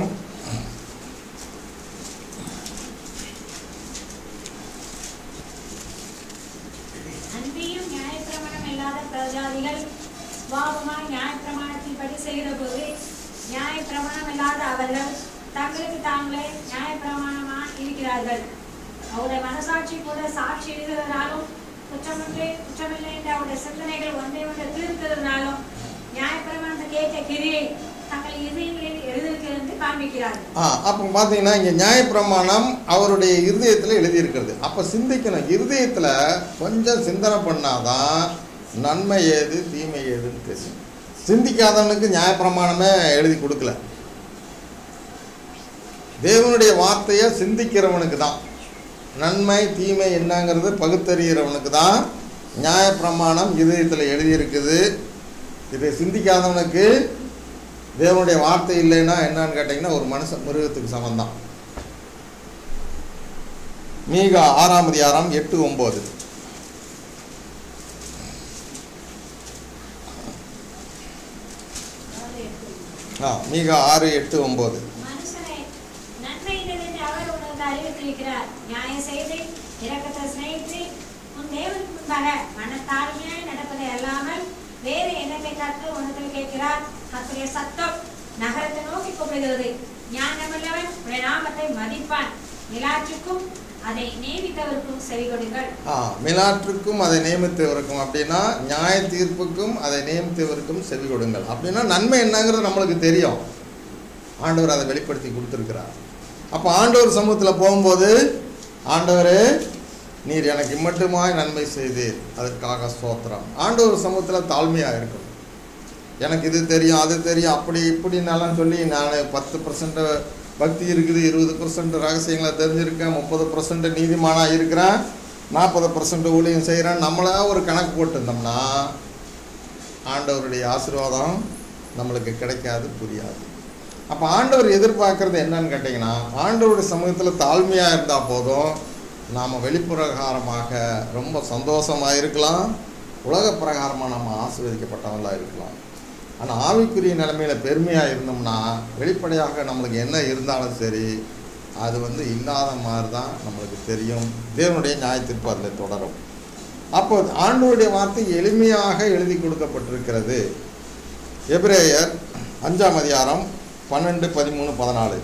அன்பியும் நியாயப்பிரமாணம் இல்லாத பிரஜாதிகள் சுபாவமாய் நியாயப்பிரமாணத்தின்படி செய்கிறபோது நியாயப்பிரமாணம் இல்லாத அவர்கள் தங்களுக்கு தாங்களே நியாயப்பிரமாணமாய் இருக்கிறார்கள் அவருடைய மனசாட்சி கூட சாட்சி எழுதுவதனாலும் குற்றமில்லை குற்றமில்லை என்ற அவருடைய சிந்தனைகள் ஒன்றை ஒன்று தீர்க்கிறதுனாலும் நியாயப்பிரமாணத்தை கேட்ட கிரியை தங்கள் இதயங்களில் எழுதியிருக்கிறது என்று காண்பிக்கிறார்கள் ஆ அப்போ பார்த்தீங்கன்னா இங்கே நியாயப்பிரமாணம் அவருடைய இருதயத்தில் எழுதியிருக்கிறது அப்போ சிந்திக்கணும் இருதயத்தில் கொஞ்சம் சிந்தனை பண்ணாதான் நன்மை ஏது தீமை ஏதுன்னு தெரியும் சிந்திக்காதவனுக்கு நியாயப்பிரமாணமே எழுதி கொடுக்கல தேவனுடைய வார்த்தையை சிந்திக்கிறவனுக்கு தான் நன்மை தீமை என்னங்கிறது பகுத்தறிகிறவனுக்கு தான் நியாயப்பிரமாணம் இதயத்தில் எழுதியிருக்குது இதை சிந்திக்காதவனுக்கு தேவனுடைய வார்த்தை இல்லைன்னா என்னன்னு கேட்டிங்கன்னா ஒரு மனுஷன் மிருகத்துக்கு சமந்தான் மீகா ஆறாம் அதிகாரம் எட்டு ஒம்பது ஆ மீகா ஆறு எட்டு ஒம்பது மனுஷனை நன்மை இன்னதென்று அவர் உனக்கு அறிவித்திருக்கிறார் நியாயம் செய்து இரக்கத்தை சிநேகித்து உன் தேவனுக்கு முன்பாக மனத்தாழ்மையாய் நடப்பதை அல்லாமல் வேறு எண்ணத்தை கற்று உனத்தில் கேட்கிறார் கத்துடைய சத்தம் நகரத்தை நோக்கி கூப்பிடுகிறது ஞானமுள்ளவன் உடைய நாமத்தை மதிப்பான் விளாற்றுக்கும் அதை நியமித்தவருக்கும் செவி கொடுங்கள் ஆ மிலாற்றுக்கும் அதை நியமித்தவருக்கும் அப்படின்னா நியாய தீர்ப்புக்கும் அதை நியமித்தவருக்கும் செவி கொடுங்கள் அப்படின்னா நன்மை என்னங்கிறது நம்மளுக்கு தெரியும் ஆண்டவர் அதை வெளிப்படுத்தி கொடுத்துருக்கிறார் அப்போ ஆண்டவர் சமூகத்தில் போகும்போது ஆண்டவரே நீர் எனக்கு இம்மட்டுமாய் நன்மை செய்தீர் அதற்காக ஸ்தோத்திரம் ஆண்டவர் சமூகத்தில் தாழ்மையாக இருக்கணும் எனக்கு இது தெரியும் அது தெரியும் அப்படி இப்படின்னாலாம் சொல்லி நான் பத்து பர்சன்ட் பக்தி இருக்குது இருபது பர்சன்ட் ரகசியங்களை தெரிஞ்சிருக்கேன் முப்பது பர்சன்ட் நீதிமானாக இருக்கிறேன் நாற்பது பர்சன்ட் ஊழியம் செய்கிறேன் நம்மளா ஒரு கணக்கு போட்டிருந்தோம்னா ஆண்டவருடைய ஆசீர்வாதம் நம்மளுக்கு கிடைக்காது புரியாது அப்போ ஆண்டவர் எதிர்பார்க்கறது என்னன்னு கேட்டிங்கன்னா ஆண்டவருடைய சமூகத்தில் தாழ்மையாக இருந்தால் போதும் நாம் வெளிப்பிரகாரமாக ரொம்ப சந்தோஷமாக இருக்கலாம் உலக பிரகாரமாக நம்ம ஆசீர்வதிக்கப்பட்டவங்களாக இருக்கலாம் ஆனால் ஆவிக்குரிய நிலைமையில் பெருமையாக இருந்தோம்னா வெளிப்படையாக நம்மளுக்கு என்ன இருந்தாலும் சரி அது வந்து இல்லாத மாதிரி தான் நம்மளுக்கு தெரியும் தேவனுடைய நியாயத்திற்பு அதில் தொடரும் அப்போ ஆண்டவருடைய வார்த்தை எளிமையாக எழுதி கொடுக்கப்பட்டிருக்கிறது எபிரேயர் அஞ்சாம் அதிகாரம் பன்னெண்டு பதிமூணு பதினாலு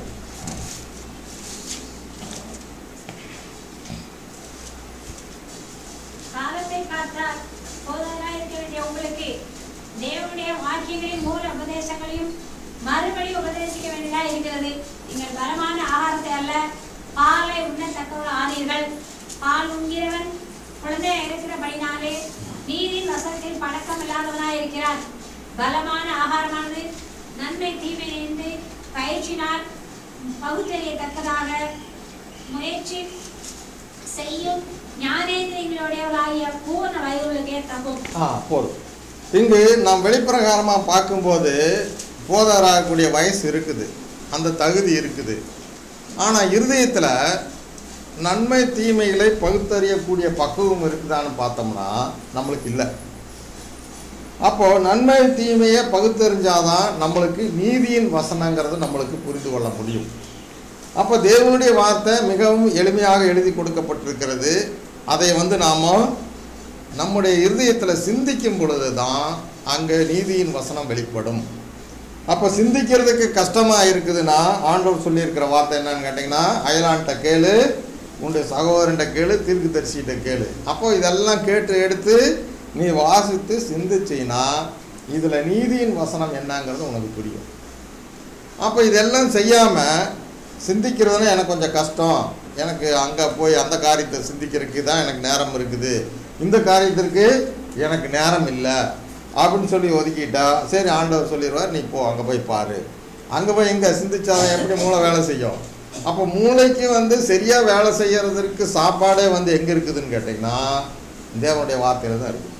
காலத்தை காத்தால் போதகராய் இருக்க வேண்டிய உங்களுக்கு தேவனுடைய வாக்கியங்களின் மூல உபதேசங்களையும் மறுபடி உபதேசிக்க வேண்டியதா இருக்கிறது நீங்கள் பலமான ஆகாரத்தை அல்ல பாலை உண்ணத்தக்கவர் ஆனீர்கள் பால் உண்கிறவன் குழந்தை இருக்கிறபடினாலே நீரின் வசத்தில் பழக்கம் இல்லாதவனாய் இருக்கிறார் பலமான ஆகாரமானது நன்மை தீமை என்று பயிற்சினால் பகுத்தறியத்தக்கதாக முயற்சி செய்யும் ஞானேந்திரியங்களுடையவளாகிய பூர்ண வயதுகளுக்கே தகும் ஆ போதும் இங்கு நாம் வெளிப்பிரகாரமாக பார்க்கும்போது போதராகக்கூடிய வயசு இருக்குது அந்த தகுதி இருக்குது ஆனால் இருதயத்தில் நன்மை தீமைகளை பகுத்தறியக்கூடிய பக்குவம் இருக்குதான்னு பார்த்தோம்னா நம்மளுக்கு இல்லை அப்போது நன்மை தீமையை பகுத்தறிஞ்சாதான் நம்மளுக்கு நீதியின் வசனங்கிறது நம்மளுக்கு புரிந்து கொள்ள முடியும் அப்போ தேவனுடைய வார்த்தை மிகவும் எளிமையாக எழுதி கொடுக்கப்பட்டிருக்கிறது அதை வந்து நாம் நம்முடைய இருதயத்தில் சிந்திக்கும் பொழுது தான் அங்கே நீதியின் வசனம் வெளிப்படும் அப்போ சிந்திக்கிறதுக்கு கஷ்டமாக இருக்குதுன்னா ஆண்டவர் சொல்லியிருக்கிற வார்த்தை என்னன்னு கேட்டிங்கன்னா அயலான்ட்ட கேளு உன்னுடைய சகோதரன்ட்ட கேளு தீர்க்கு தரிசிகிட்ட கேளு அப்போ இதெல்லாம் கேட்டு எடுத்து நீ வாசித்து சிந்திச்சின்னா இதில் நீதியின் வசனம் என்னங்கிறது உனக்கு புரியும் அப்போ இதெல்லாம் செய்யாமல் சிந்திக்கிறதுனா எனக்கு கொஞ்சம் கஷ்டம் எனக்கு அங்கே போய் அந்த காரியத்தை சிந்திக்கிறதுக்கு தான் எனக்கு நேரம் இருக்குது இந்த காரியத்திற்கு எனக்கு நேரம் இல்லை அப்படின்னு சொல்லி ஒதுக்கிட்டா சரி ஆண்டவர் சொல்லிடுவார் நீ போ அங்கே போய் பாரு அங்கே போய் எங்கே சிந்திச்சாதான் எப்படி மூளை வேலை செய்யும் அப்போ மூளைக்கு வந்து சரியாக வேலை செய்யறதற்கு சாப்பாடே வந்து எங்கே இருக்குதுன்னு கேட்டிங்கன்னா தேவனுடைய வார்த்தையில் தான் இருக்குது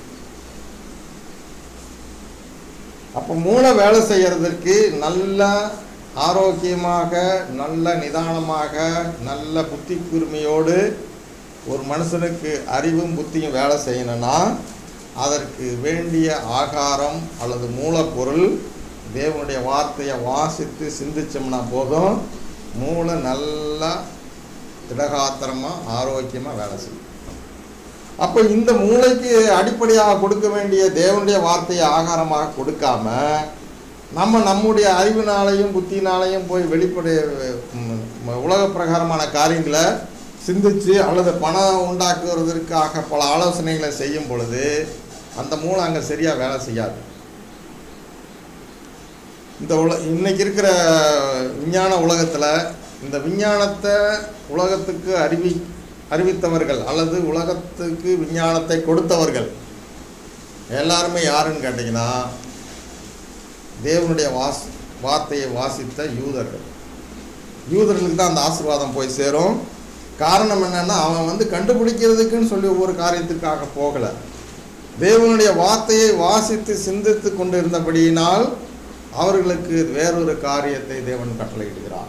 அப்போ மூளை வேலை செய்யறதற்கு நல்ல ஆரோக்கியமாக நல்ல நிதானமாக நல்ல புத்தி கூர்மையோடு ஒரு மனுஷனுக்கு அறிவும் புத்தியும் வேலை செய்யணும்னா அதற்கு வேண்டிய ஆகாரம் அல்லது மூலப்பொருள் தேவனுடைய வார்த்தையை வாசித்து சிந்திச்சோம்னா போதும் மூளை நல்லா திடகாத்திரமாக ஆரோக்கியமாக வேலை செய்யும் அப்போ இந்த மூளைக்கு அடிப்படையாக கொடுக்க வேண்டிய தேவனுடைய வார்த்தையை ஆகாரமாக கொடுக்காம நம்ம நம்முடைய அறிவினாலையும் புத்தினாலையும் போய் வெளிப்படை ம், உலக பிரகாரமான காரியங்களை சிந்திச்சு அல்லது பணம் உண்டாக்குவதற்காக பல ஆலோசனைகளை செய்யும் பொழுது அந்த மூளை அங்கே சரியாக வேலை செய்யாது இந்த உல இன்னைக்கு இருக்கிற விஞ்ஞான உலகத்தில் இந்த விஞ்ஞானத்தை உலகத்துக்கு அறிவி அறிவித்தவர்கள் அல்லது உலகத்துக்கு விஞ்ஞானத்தை கொடுத்தவர்கள் எல்லாருமே யாருன்னு கேட்டிங்கன்னா தேவனுடைய வாஸ் வார்த்தையை வாசித்த யூதர்கள் யூதர்களுக்கு தான் அந்த ஆசீர்வாதம் போய் சேரும் காரணம் என்னன்னா அவன் வந்து கண்டுபிடிக்கிறதுக்குன்னு சொல்லி ஒவ்வொரு காரியத்துக்காக போகலை தேவனுடைய வார்த்தையை வாசித்து சிந்தித்து கொண்டு இருந்தபடியினால் அவர்களுக்கு வேறொரு காரியத்தை தேவன் கட்டளையிடுகிறார்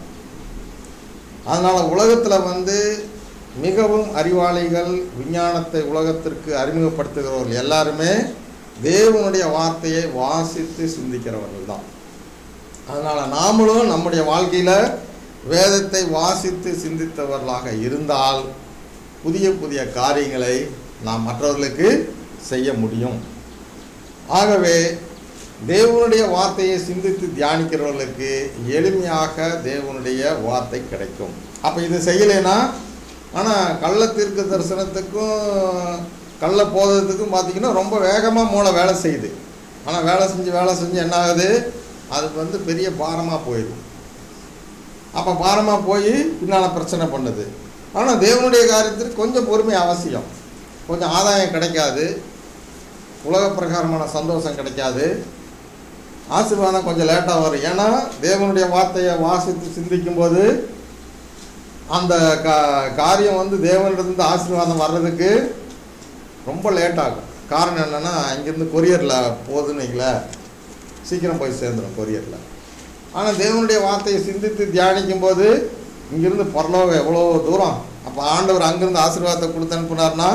அதனால் உலகத்தில் வந்து மிகவும் அறிவாளிகள் விஞ்ஞானத்தை உலகத்திற்கு அறிமுகப்படுத்துகிறவர்கள் எல்லாருமே தேவனுடைய வார்த்தையை வாசித்து சிந்திக்கிறவர்கள் தான் அதனால் நாமளும் நம்முடைய வாழ்க்கையில் வேதத்தை வாசித்து சிந்தித்தவர்களாக இருந்தால் புதிய புதிய காரியங்களை நாம் மற்றவர்களுக்கு செய்ய முடியும் ஆகவே தேவனுடைய வார்த்தையை சிந்தித்து தியானிக்கிறவர்களுக்கு எளிமையாக தேவனுடைய வார்த்தை கிடைக்கும் அப்போ இது செய்யலைன்னா ஆனால் கள்ள தீர்க்க தரிசனத்துக்கும் கள்ள போதத்துக்கும் பார்த்தீங்கன்னா ரொம்ப வேகமாக மூளை வேலை செய்யுது ஆனால் வேலை செஞ்சு வேலை செஞ்சு என்ன ஆகுது அதுக்கு வந்து பெரிய பாரமாக போயிடுது அப்போ பாரமாக போய் பின்னால் பிரச்சனை பண்ணுது ஆனால் தேவனுடைய காரியத்திற்கு கொஞ்சம் பொறுமை அவசியம் கொஞ்சம் ஆதாயம் கிடைக்காது உலக பிரகாரமான சந்தோஷம் கிடைக்காது ஆசீர்வாதம் கொஞ்சம் லேட்டாக வரும் ஏன்னா தேவனுடைய வார்த்தையை வாசித்து சிந்திக்கும்போது அந்த கா காரியம் வந்து தேவனிடந்து ஆசீர்வாதம் வர்றதுக்கு ரொம்ப லேட் ஆகும் காரணம் என்னென்னா இங்கேருந்து கொரியரில் போகுதுன்னு வைங்களேன் சீக்கிரம் போய் சேர்ந்துடும் கொரியரில் ஆனால் தேவனுடைய வார்த்தையை சிந்தித்து தியானிக்கும் போது இங்கிருந்து பரலோகம் எவ்வளோ தூரம் அப்போ ஆண்டவர் அங்கேருந்து ஆசீர்வாதத்தை கொடுத்து அனுப்புனார்னா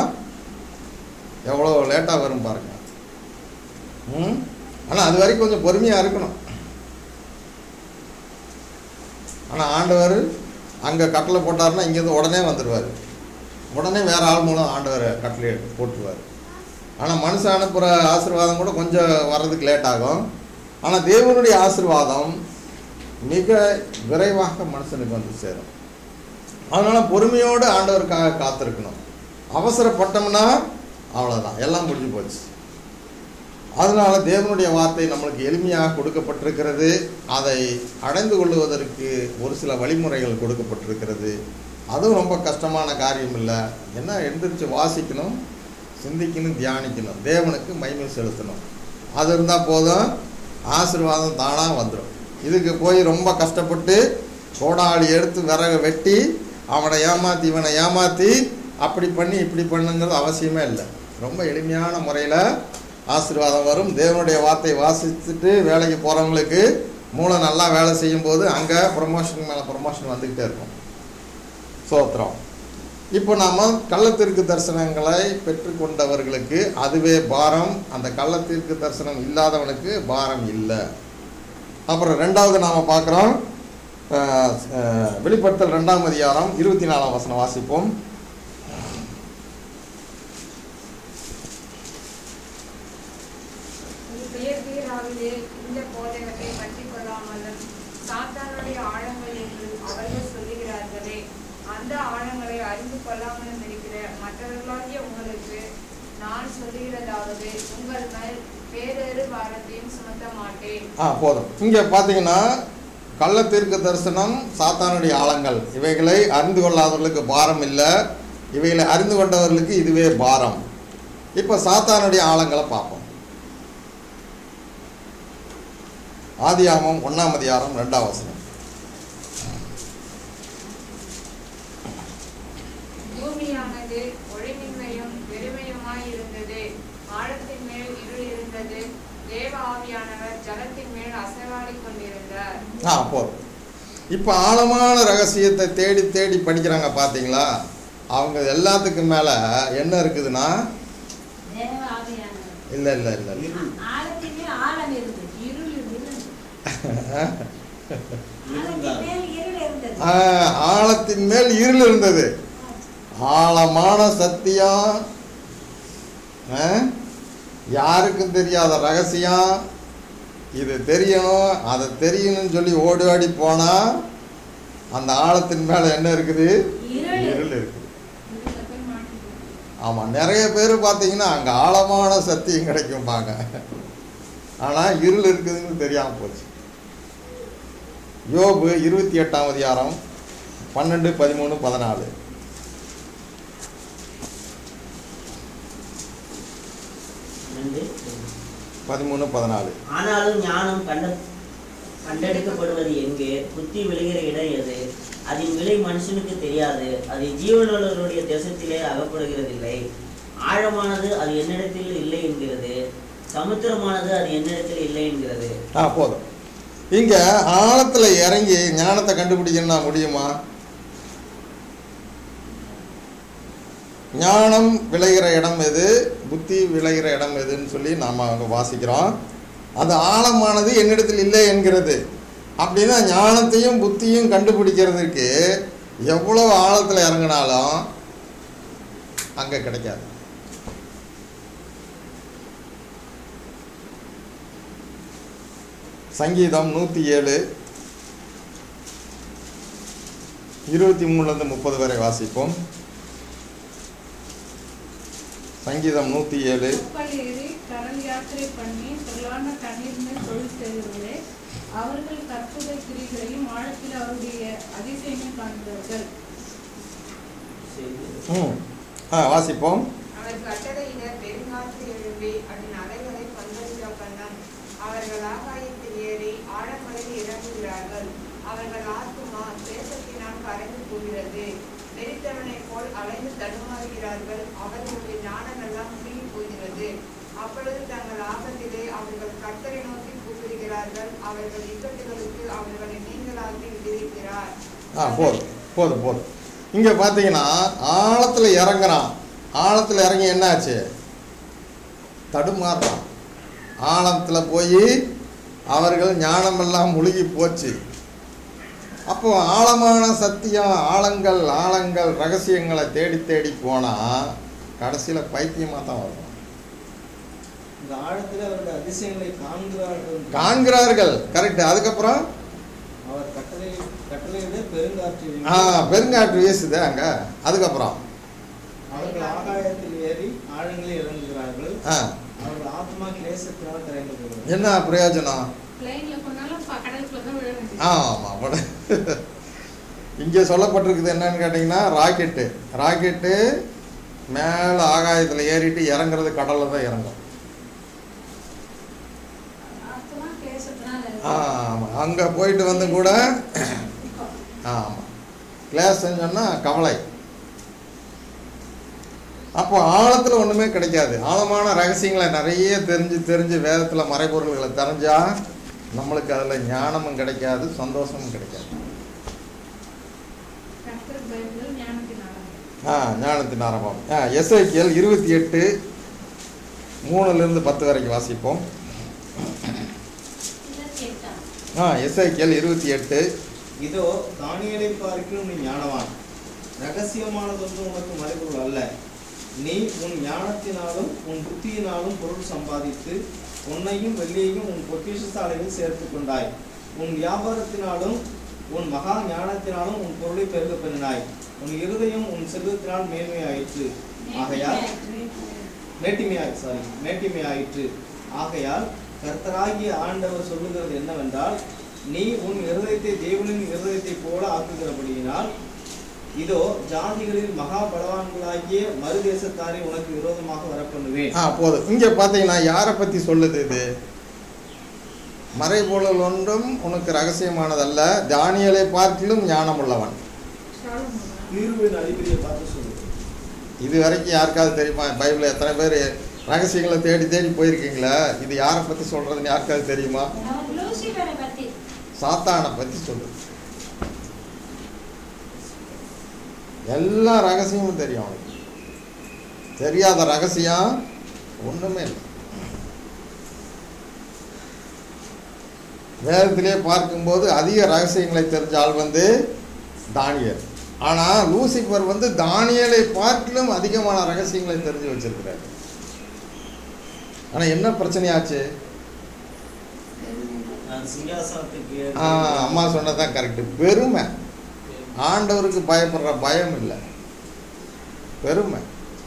எவ்வளோ லேட்டாக வரும் பாருங்க ம் ஆனால் அது வரைக்கும் கொஞ்சம் பொறுமையாக இருக்கணும் ஆனால் ஆண்டவர் அங்கே கட்டளை போட்டாருன்னா இங்கேருந்து உடனே வந்துடுவார் உடனே வேற ஆள் மூலம் ஆண்டவர் கட்டளை போட்டுருவார் ஆனால் மனுஷன் அனுப்புகிற ஆசீர்வாதம் கூட கொஞ்சம் வர்றதுக்கு லேட் ஆகும் ஆனால் தேவனுடைய ஆசீர்வாதம் மிக விரைவாக மனுஷனுக்கு வந்து சேரும் அதனால் பொறுமையோடு ஆண்டவருக்காக காத்திருக்கணும் அவசரப்பட்டோம்னா அவ்வளோதான் எல்லாம் முடிஞ்சு போச்சு அதனால தேவனுடைய வார்த்தை நம்மளுக்கு எளிமையாக கொடுக்கப்பட்டிருக்கிறது அதை அடைந்து கொள்வதற்கு ஒரு சில வழிமுறைகள் கொடுக்கப்பட்டிருக்கிறது அதுவும் ரொம்ப கஷ்டமான காரியம் இல்லை என்ன எந்திரிச்சு வாசிக்கணும் சிந்திக்கணும் தியானிக்கணும் தேவனுக்கு மகிமை செலுத்தணும் அது இருந்தால் போதும் ஆசீர்வாதம் தானாக வந்துடும் இதுக்கு போய் ரொம்ப கஷ்டப்பட்டு கோடாளி எடுத்து விறகு வெட்டி அவனை ஏமாற்றி இவனை ஏமாற்றி அப்படி பண்ணி இப்படி பண்ணுங்கிறது அவசியமே இல்லை ரொம்ப எளிமையான முறையில் ஆசீர்வாதம் வரும் தேவனுடைய வார்த்தை வாசிச்சுட்டு வேலைக்கு போகிறவங்களுக்கு மூளை நல்லா வேலை செய்யும்போது அங்கே ப்ரொமோஷன் மேலே ப்ரொமோஷன் வந்துக்கிட்டே இருக்கும் சோத்திரம் இப்போ நாம் கள்ளத்திற்கு தரிசனங்களை பெற்றுக்கொண்டவர்களுக்கு அதுவே பாரம் அந்த கள்ளத்திற்கு தரிசனம் இல்லாதவனுக்கு பாரம் இல்லை அப்புறம் ரெண்டாவது நாம் பார்க்குறோம் வெளிப்படுத்தல் ரெண்டாம் அதிகாரம் இருபத்தி நாலாம் வசனம் வாசிப்போம் நீ பெயர்பீராவிலே இந்த போதகத்தை பற்றிக் கொள்ளாமலும் சாத்தானுடைய ஆழங்கள் என்று அவர்கள் சொல்லுகிறார்களே அந்த ஆழங்களை அறிந்து கொள்ளாமலும் இருக்கிற மற்றவர்களாகிய உங்களுக்கு நான் சொல்லுகிறதாவது உங்கள் மேல் வேறொரு பாரத்தையும் சுமத்த மாட்டேன் ஆ போதும் இங்கே பார்த்தீங்கன்னா கள்ள தீர்க்க தரிசனம் சாத்தானுடைய ஆழங்கள் இவைகளை அறிந்து கொள்ளாதவர்களுக்கு பாரம் இல்லை இவைகளை அறிந்து கொண்டவர்களுக்கு இதுவே பாரம் இப்போ சாத்தானுடைய ஆழங்களை பார்ப்போம் ஆதியாமம் ஒன்றாம் அதிகாரம் ரெண்டாம் வசனம் பூமியானது ஒளிமின்மையும் வெறுமையுமாய் இருந்தது ஆழத்தின் மேல் இருள் இருந்தது தேவ ஆவியானவர் ஜலத்தின் மேல் அசைவாடிக் கொண்டிருந்தார் ஆ போதும் இப்போ ஆழமான ரகசியத்தை தேடி தேடி படிக்கிறாங்க பார்த்தீங்களா அவங்க எல்லாத்துக்கும் மேலே என்ன இருக்குதுன்னா தேவ ஆவியானவர் இல்லை இல்லை இல்லை இல்லை இருள் ஆழத்தின் மேல் ஆழம் இருந்தது இருள் இருந்தது ஆழத்தின் மேல் இருள் இருந்தது ஆ, ஆழத்தின் மேல் இருள் இருந்தது ஆழமான சத்தியம் ஆ, யாருக்கும் தெரியாத ரகசியம் இது தெரியணும் அதை தெரியணும்னு சொல்லி ஓடி ஓடி போனால் அந்த ஆழத்தின் மேலே என்ன இருக்குது இருள் இருள் இருக்குது இதுல போய் மாட்டிக்குவோம் ஆமாம் நிறைய பேர் பார்த்தீங்கன்னா அங்கே ஆழமான சத்தியம் கிடைக்கும்பாங்க ஆனால் இருள் இருக்குதுன்னு தெரியாமல் போச்சு யோபு இருபத்தி எட்டாம் அதிகாரம் பன்னெண்டு பதிமூணு பதினாலு ரெண்டு. பதிமூணு பதினாலு ஆனாலும் ஞானம் கண்ட கண்டெடுக்கப்படுவது எங்கே புத்தி விளைகிற இடம் எது அதன் விலை மனுஷனுக்கு தெரியாது அது ஜீவனுள்ளவருடைய தேசத்திலே அகப்படுகிறதில்லை ஆழமானது அது என்னிடத்தில் இல்லை என்கிறது சமுத்திரமானது அது என்னிடத்தில் இல்லை என்கிறது ஆ போதும் இங்கே ஆழத்தில் இறங்கி ஞானத்தை கண்டுபிடிக்கணும்னா முடியுமா ஞானம் விளைகிற இடம் எது புத்தி விளைகிற இடம் எதுன்னு சொல்லி நாம் அங்கே வாசிக்கிறோம் அது ஆழமானது என்னிடத்தில் இல்லை என்கிறது அப்படின்னா ஞானத்தையும் புத்தியும் கண்டுபிடிக்கிறதுக்கு எவ்வளோ ஆழத்தில் இறங்கினாலும் அங்கே கிடைக்காது சங்கீதம் நூற்றி ஏழு இருபத்தி மூணுலேருந்து முப்பது வரை வாசிப்போம் சங்கீதம் நூற்றி ஏழு கப்பல் ஏறி கடல் யாத்திரை பண்ணி பொருளான தண்ணீர் மேல் தொழில் செய்கிறவர்களே அவர்கள் கற்புத கிரிகளையும் ஆழத்தில் அவருடைய அதிசயங்கள் காண்கிறார்கள் ம் ஆ வாசிப்போம் அவர் கட்டளையிட பெருங்காற்று எழும்பி அதன் அலைகளை பங்களிக்க பண்ணம் அவர்கள் ஆகாயத்தில் ஏறி ஆழங்களில் இறங்குகிறார்கள் அவர்கள் ஆத்துமா தேசத்தினால் கரைந்து போகிறது வெறித்தவனைப் போல் அலைந்து தடுமாறுகிறார்கள் அவர்களுடைய ஞானமெல்லாம் முழுகி போகிறது அப்பொழுது தங்கள் ஆபத்திலே அவர்கள் கர்த்தரை நோக்கி கூப்பிடுகிறார்கள் அவர்கள் இக்கட்டுகளுக்கு அவர்களை நீங்களாக்கி விடுவிக்கிறார் ஆ போதும் போதும் போதும் இங்கே பார்த்தீங்கன்னா ஆழத்தில் இறங்குறான் ஆழத்தில் இறங்கி என்னாச்சு தடுமாறுறான் ஆழத்தில் போய் அவர்கள் ஞானமெல்லாம் முழுகி போச்சு அப்போ ஆழமான சத்தியம் ஆழங்கள் ஆழங்கள் ரகசியங்களை தேடி தேடி போனால் கடைசியில் பைத்தியமாக தான் வரும் இந்த ஆழத்தில் அவருடைய அதிசயங்களை காண்கிறார்கள் காண்கிறார்கள் கரெக்ட் அதுக்கப்புறம் அவர் கட்டளை கட்டளையிட பெருங்காற்று ஆ பெருங்காற்று வீசுது அங்கே அதுக்கப்புறம் அவர்கள் ஆகாயத்தில் ஏறி ஆழங்களில் இறங்குகிறார்கள் ஆ அவர்கள் ஆத்மா கிளேசத்தினால் கரைந்து போகிறது என்ன பிரயோஜனம் பிளைன்ல போனாலும் ப- கடலுக்குள்ள தான் விழ வேண்டியது ஆமாம் இங்கே சொல்லப்பட்டிருக்குது என்னன்னு கேட்டிங்கன்னா ராக்கெட்டு ராக்கெட்டு மேலே ஆகாயத்தில் ஏறிட்டு இறங்குறது கடலில் தான் இறங்கும் ஆத்மா கிளேசத்தினால் ஆ ஆமாம் அங்கே போயிட்டு வந்து கூட ஆமாம் கிளாஸ்ன்னு சொன்னால் கவலை அப்போ ஆழத்தில் ஒன்றுமே கிடைக்காது ஆழமான ரகசியங்களை நிறைய தெரிஞ்சு தெரிஞ்சு வேதத்தில் மறைபொருள்களை தெரிஞ்சா நம்மளுக்கு அதில் ஞானமும் கிடைக்காது சந்தோஷமும் கிடைக்காது கர்த்தர் பைபிள் ஞானத்தின் ஆரம்பம் ஆ ஞானத்தின் ஆரம்பம் ஆ எஸ்ஐக்கியல் இருபத்தி எட்டு மூணுலேருந்து பத்து வரைக்கும் வாசிப்போம் இருபத்தி எட்டாம் ஆ எஸ்ஐக்கியல் இருபத்தி எட்டு இதோ தானியலை பார்க்கிலும் நீ ஞானவான் ரகசியமானதொன்று உனக்கு மறைபொருள் அல்ல நீ உன் ஞானத்தினாலும் உன் புத்தியினாலும் பொருள் சம்பாதித்து உன்னையும் வெள்ளியையும் உன் பொக்கிஷசாலையில் சேர்த்து கொண்டாய் உன் வியாபாரத்தினாலும் உன் மகா ஞானத்தினாலும் உன் பொருளை பெருக பண்ணினாய் உன் இருதயம் உன் செல்வத்தினால் மேன்மையாயிற்று ஆகையால் மேட்டிமையாய் சாரி மேட்டிமையாயிற்று ஆகையால் கர்த்தராகிய ஆண்டவர் சொல்லுகிறது என்னவென்றால் நீ உன் இருதயத்தை தேவனின் இருதயத்தைப் போல ஆக்குகிறபடியினால் இதோ ஜாதிகளில் மகா பலவான்களாகிய மறுதேசத்தாரை உனக்கு விரோதமாக வரப்பண்ணுவேன் ஆ போதும் இங்கே பார்த்தீங்கன்னா யாரை பற்றி சொல்லுது இது மறைபொருள் ஒன்றும் உனக்கு ரகசியமானதல்ல தானியலை பார்க்கிலும் ஞானமுள்ளவன் சாலமோனா? தீர்வின் அதிபதியை பார்த்து சொல்லுது இது வரைக்கும் யாருக்காவது தெரியுமா பைபிளில் எத்தனை பேர் ரகசியங்களை தேடி தேடி போயிருக்கீங்களா இது யாரை பற்றி சொல்கிறதுன்னு யாருக்காவது தெரியுமா அவர் லூசிபரை பத்தி சாத்தானை பற்றி சொல்லுது எல்லா ரகசியமும் தெரியும் அவனுக்கு தெரியாத ரகசியம் ஒன்றுமே இல்லை வேதத்திலே பார்க்கும்போது அதிக ரகசியங்களை தெரிஞ்ச ஆள் வந்து தானியல் ஆனால் லூசிபர் வந்து தானியலை பார்க்கிலும் அதிகமான ரகசியங்களை தெரிஞ்சு வச்சிருக்கிறார் ஆனால் என்ன பிரச்சனையாச்சு நான் சிங்காசனத்துக்கு ஆ, அம்மா சொன்னதான் கரெக்டு பெருமை ஆண்டவருக்கு பயப்படுற பயம் இல்லை பெருமை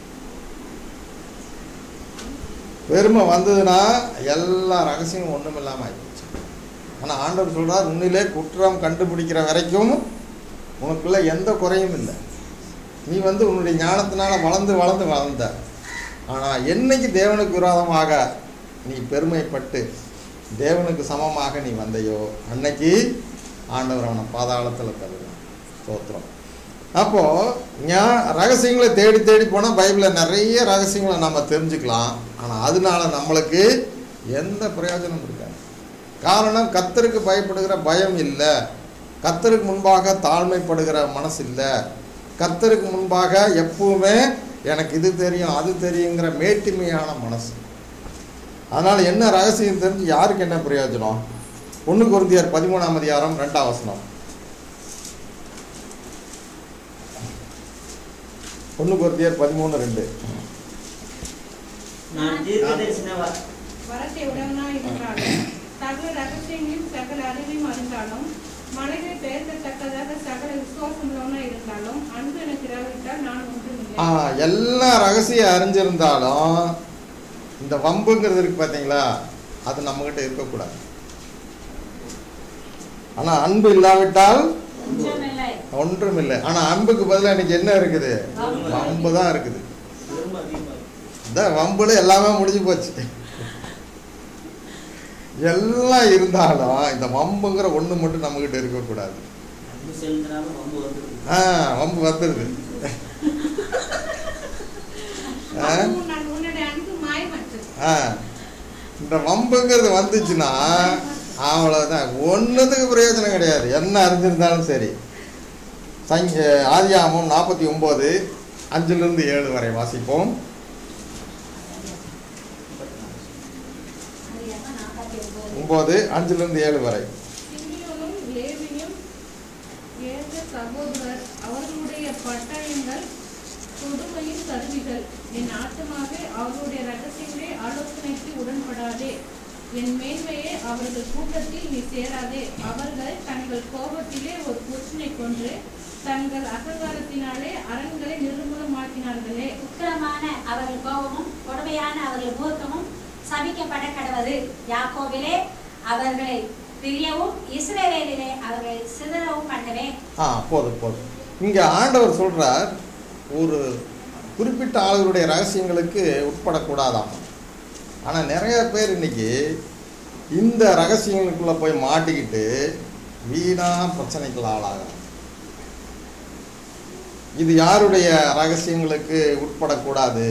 பெருமை வந்ததுன்னா எல்லா ரகசியமும் ஒன்றும் இல்லாமல் ஆகிடுச்சு ஆனால் ஆண்டவர் சொல்றார் உன்னிலே குற்றம் கண்டுபிடிக்கிற வரைக்கும் உனக்குள்ள எந்த குறையும் இல்லை நீ வந்து உன்னுடைய ஞானத்தினால வளர்ந்து வளர்ந்து வளர்ந்த ஆனால் என்னைக்கு தேவனுக்கு விரோதமாக நீ பெருமைப்பட்டு தேவனுக்கு சமமாக நீ வந்தையோ அன்னைக்கு ஆண்டவர் அவனை பாதாளத்தில் தருவான் ஸ்தோத்திரம் அப்போது ஞா ரகசியங்களை தேடி தேடி போனால் பைபிளில் நிறைய ரகசியங்களை நம்ம தெரிஞ்சுக்கலாம் ஆனால் அதனால நம்மளுக்கு எந்த பிரயோஜனமும் இருக்காது காரணம் கத்தருக்கு பயப்படுகிற பயம் இல்லை கத்தருக்கு முன்பாக தாழ்மைப்படுகிற மனசு இல்லை கத்தருக்கு முன்பாக எப்பவுமே எனக்கு இது தெரியும் அது தெரியுங்கிற மேட்டிமையான மனசு அதனால் என்ன ரகசியம் தெரிஞ்சு யாருக்கு என்ன பிரயோஜனம் ஒன்று குருந்தியர் பதிமூணாம் அதிகாரம் ரெண்டாம் வசனம் ஒன்று குருந்தியர் பதிமூணு ரெண்டு நான் தீர்க்க தரிசன வ- வரத்தை உடையவனாய் இருந்தாலும் சகல ரகசியங்களையும் சகல அறிவையும் அறிந்தாலும் மலைகளை பெயர்க்கத்தக்கதாக சகல விசுவாசம் உள்ளவனாய் இருந்தாலும் அன்பு எனக்கு இராவிட்டால் நான் ஒன்றுமில்லை ஆ எல்லா ரகசியம் அறிஞ்சிருந்தாலும் இந்த வம்புங்கிறது இருக்கு பார்த்தீங்களா அது நம்மக்கிட்ட இருக்கக்கூடாது ஆனால் அன்பு இல்லாவிட்டால் குற்றமில்லை ஒன்றும் இல்லை ஆனால் அன்புக்கு பதிலாக இன்னைக்கு என்ன இருக்குது வம்பு தான் இருக்குது பெருமை அதிகமா இருக்கு. இந்த வம்புல எல்லாமே முடிஞ்சு போச்சு எல்லாம் இருந்தாலும் இந்த வம்புங்கிற ஒன்று மட்டும் நம்மக்கிட்ட இருக்கக்கூடாது அன்பு செலுத்தினாலும் வம்பு வந்துருக்கு ஆ வம்பு வந்துடுது ஆ அதுவும் நான் உன்னுடைய அன்பு மாயமற்றது ஆ இந்த வம்புங்கிறது வந்துச்சுன்னா அவ்வளோதான் ஒன்றுத்துக்கு பிரயோஜனம் கிடையாது என்ன அறிஞ்சிருந்தாலும் சரி சங்க ஆதியாமம் நாற்பத்தி ஒம்பது அஞ்சிலிருந்து ஏழு வரை வாசிப்போம் அது என்ன நாற்பத்தி ஒன்பது ஒம்பது அஞ்சிலிருந்து ஏழு வரை சிமியோனும் லேவியும் ஏக சகோதரர் அவர்களுடைய பட்டயங்கள் கொடுமையின் கருவிகள் என் ஆத்மாவே அவர்களுடைய ரகசியங்களே ஆலோசனைக்கு உடன்படாதே என் மேன்மையே அவர்கள் கூட்டத்தில் நீ சேராதே அவர்கள் தங்கள் கோபத்திலே ஒரு புருஷனை கொன்று தங்கள் அகங்காரத்தினாலே அரண்களை நிர்மூலமாக்கினார்களே உக்கிரமான அவர்கள் கோபமும் கொடுமையான அவர்கள் மூர்க்கமும் சபிக்கப்பட கடவது யாக்கோபிலே அவர்களை பிரியவும் இஸ்ரவேலிலே அவர்களை சிதறவும் பண்ணுவேன் ஆ போதும் போதும் இங்கே ஆண்டவர் சொல்கிறார் ஒரு குறிப்பிட்ட ஆளுகளுடைய ரகசியங்களுக்கு உட்படக்கூடாதாம் ஆனால் நிறைய பேர் இன்னைக்கு இந்த ரகசியங்களுக்குள்ளே போய் மாட்டிக்கிட்டு வீணாக பிரச்சனைகள் ஆளாகிறாங்க இது யாருடைய ரகசியங்களுக்கு உட்படக்கூடாது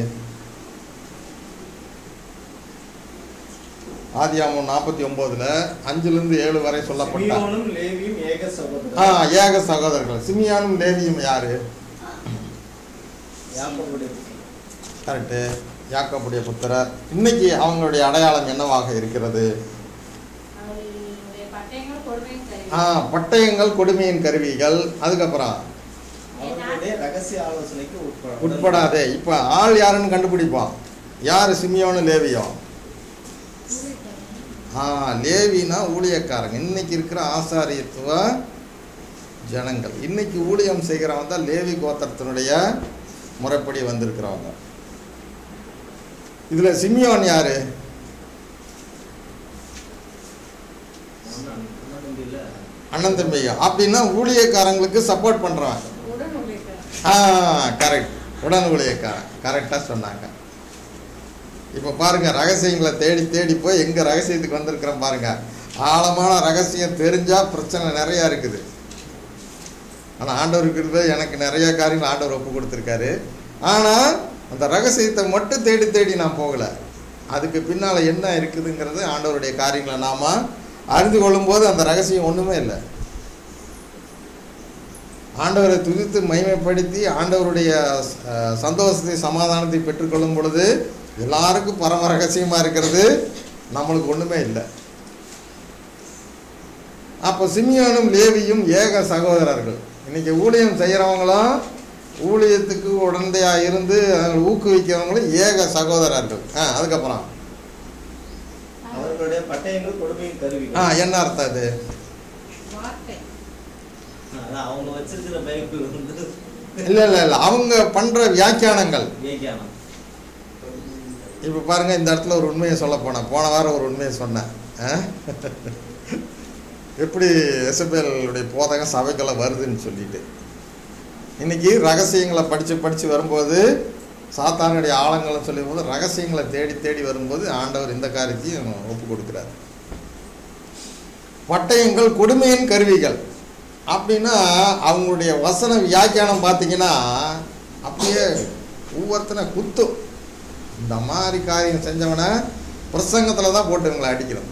ஆதியாமம் நாற்பத்தி ஒம்போதுல அஞ்சுலேருந்து ஏழு வரை சொல்லப்பட்ட சிமியோனும் லேவியும் ஏக ஆ சகோதரர் ஏக சகோதரர்கள் சிமியானும் லேவியும் யாரு யாக்கோபுடைய கரெக்டு யாக்கோபுடைய புத்திரர் இன்னைக்கு அவங்களுடைய அடையாளம் என்னவாக இருக்கிறது அவர்களுடைய பட்டயங்கள் கொடுமையும் சரி ஆ பட்டயங்கள் கொடுமையின் கருவிகள் அதுக்கப்புறம் அவர்களுடைய ரகசிய ஆலோசனைக்கு உட்பட உட்படாதே இப்போ ஆள் யாருன்னு கண்டுபிடிப்போம் யார் சிமியோன்னு லேவியோ ஆ லேவினா ஊழியக்காரங்க இன்னைக்கு இருக்கிற ஆசாரியத்துவ ஜனங்கள் இன்னைக்கு ஊழியம் செய்கிறவங்க தான் லேவி கோத்திரத்தினுடைய முறைப்படி வந்திருக்கிறவங்க இதில் சிமியோன் யாரு ஒன்னாம் ஒன்னாம் இல்ல அண்ணன் தம்பிங்க அப்படின்னா ஊழியக்காரங்களுக்கு சப்போர்ட் பண்ணுறவன் உடன் உழைக்கிறார் ஆ கரெக்ட் உடன் ஊழியக்காரன் கரெக்டாக சொன்னாங்க இப்போ பாருங்க ரகசியங்களை தேடி தேடி போய் எங்க ரகசியத்துக்கு வந்திருக்கிறோம் பாருங்க ஆழமான ரகசியம் தெரிஞ்சா பிரச்சனை நிறையா இருக்குது ஆனால் ஆண்டவருக்கு இருக்கிறது எனக்கு நிறைய காரியங்கள் ஆண்டவர் ஒப்பு கொடுத்துருக்காரு ஆனால் அந்த ரகசியத்தை மட்டும் தேடி தேடி நான் போகலை அதுக்கு பின்னால் என்ன இருக்குதுங்கிறது ஆண்டவருடைய காரியங்களை நாம அறிந்து கொள்ளும்போது அந்த ரகசியம் ஒன்றுமே இல்லை ஆண்டவரை துதித்து மகிமைப்படுத்தி ஆண்டவருடைய அஹ், சந்தோஷத்தை சமாதானத்தை பெற்றுக்கொள்ளும் பொழுது எல்லாருக்கும் பரம ரகசியமாக இருக்கிறது நம்மளுக்கு ஒன்றுமே இல்லை அப்போ சிமியோனும் லேவியும் ஏக சகோதரர்கள் இன்னைக்கு ஊழியம் செய்கிறவங்களும் ஊழியத்துக்கு உடந்தையாக இருந்து அவங்களை ஊக்குவிக்கிறவங்களும் ஏக சகோதரர்கள் ஆ அதுக்கப்புறம் அவர்களுடைய பட்டயங்கள் கொடுமையின் ஆ கருவிகள் என்ன அர்த்தம் அது வார்த்தை அதான் அவங்க வச்சிருக்கிற பைபிள் வந்து இல்லை இல்லை இல்லை அவங்க பண்ணுற வியாக்கியானங்கள் வியாக்கியானம் இப்போ பாருங்க இந்த இடத்துல ஒரு உண்மையை சொல்ல போனேன் போன வாரம் ஒரு உண்மையை சொன்னேன் ஆ? எப்படி எசபேலுடைய போதகம் சபைக்குள்ள வருதுன்னு சொல்லிட்டு இன்னைக்கு ரகசியங்களை படித்து படித்து வரும்போது சாத்தானுடைய ஆழங்களை சொல்லும் போது ரகசியங்களை தேடி தேடி வரும்போது ஆண்டவர் இந்த காரியத்தையும் ஒப்பு கொடுக்குறார் பட்டயங்கள் கொடுமையின் கருவிகள் அப்படின்னா அவங்களுடைய வசன வியாக்கியானம் பார்த்தீங்கன்னா அப்படியே ஒவ்வொருத்தனை குத்தும் இந்த மாதிரி காரியம் செஞ்சவனை பிரசங்கத்தில் தான் போட்டு இவங்களை அடிக்கிறோம்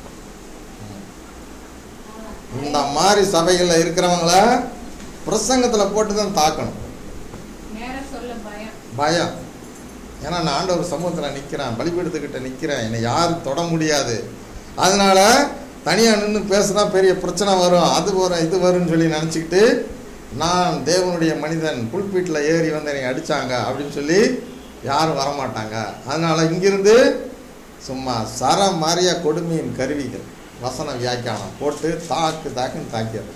இந்த மாதிரி சபைகளில் இருக்கிறவங்கள பிரசங்கத்தில் போட்டு தான் தாக்கணும் நேரா சொல்ல பயம் பயம் ஏன்னா நான் ஆண்டவர் சமூகத்தில் நிற்கிறேன் பலிபீடத்துக்கிட்ட நிற்கிறேன் என்னை யாரும் தொட முடியாது அதனால தனியாக நின்று பேசுனா பெரிய பிரச்சனை வரும் அது வரும் இது வரும்னு சொல்லி நினச்சிக்கிட்டு நான் தேவனுடைய மனிதன் புல்பீட்டில் ஏறி வந்து என்னை அடித்தாங்க அப்படின்னு சொல்லி யாரும் வரமாட்டாங்க அதனால இங்கிருந்து சும்மா சர மாறியா கொடுமையின் கருவிகள் வசன வியாக்கியானம் போட்டு தாக்கு தாக்குன்னு தாக்கிடுறது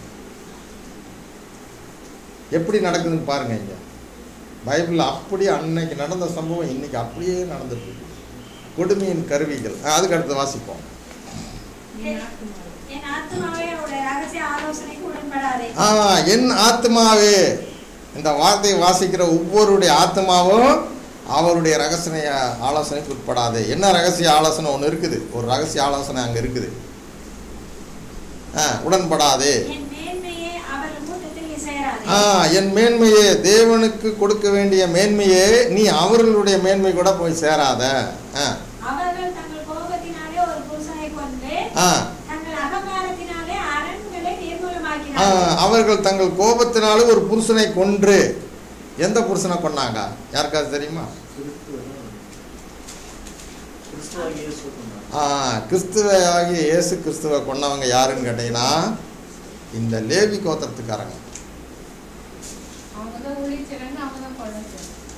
எப்படி நடக்குதுன்னு பாருங்க இங்க பைபிளில் அப்படியே அன்னைக்கு நடந்த சம்பவம் இன்னைக்கு அப்படியே நடந்துட்டு இருக்கு கொடுமையின் கருவிகள் ஆ, அதுக்கு அடுத்து வாசிப்போம் நீ நாட்டுமாறு என் ஆத்துமாவே அவருடைய ரகசிய ஆலோசனைக்கு உடன்படாதே ஆ என் ஆத்மாவே இந்த வார்த்தையை வாசிக்கிற ஒவ்வொருடைய ஆத்மாவும் அவருடைய ரகசிய ஆலோசனைக்கு உட்படாது என்ன ரகசிய ஆலோசனை ஒன்று இருக்குது ஒரு ரகசிய ஆலோசனை அங்கே இருக்குது ஆ உடன்படாதே என் மேன்மையே அவர்கள் கூட்டத்தில் நீ சேராதே ஆ என் மேன்மையே தேவனுக்கு கொடுக்க வேண்டிய மேன்மையே நீ அவர்களுடைய மேன்மை கூட போய் சேராத ஆ அவர்கள் தங்கள் கோபத்தினாலே ஒரு புருஷனை கொண்டு ஆ தங்கள் அகங்காரத்தினாலே அரண்களை ஆ, நிர்மூலமாக்கினார்கள் அவர்கள் தங்கள் கோபத்தினால ஒரு புருஷனை கொன்று எந்த புருஷனை கொன்னாங்க யாருக்காவது தெரியுமா கிறிஸ்துவாகிய இயேசு கொண்டார். ஆ கிறிஸ்துவ ஆகிய இயேசு கிறிஸ்துவை கொன்னவங்க யாருன்னு கேட்டீங்கன்னா இந்த லேவி கோத்திரத்துக்காரங்க அவங்க தான் ஊழியச்சிறங்க அவங்க தான் குழந்தை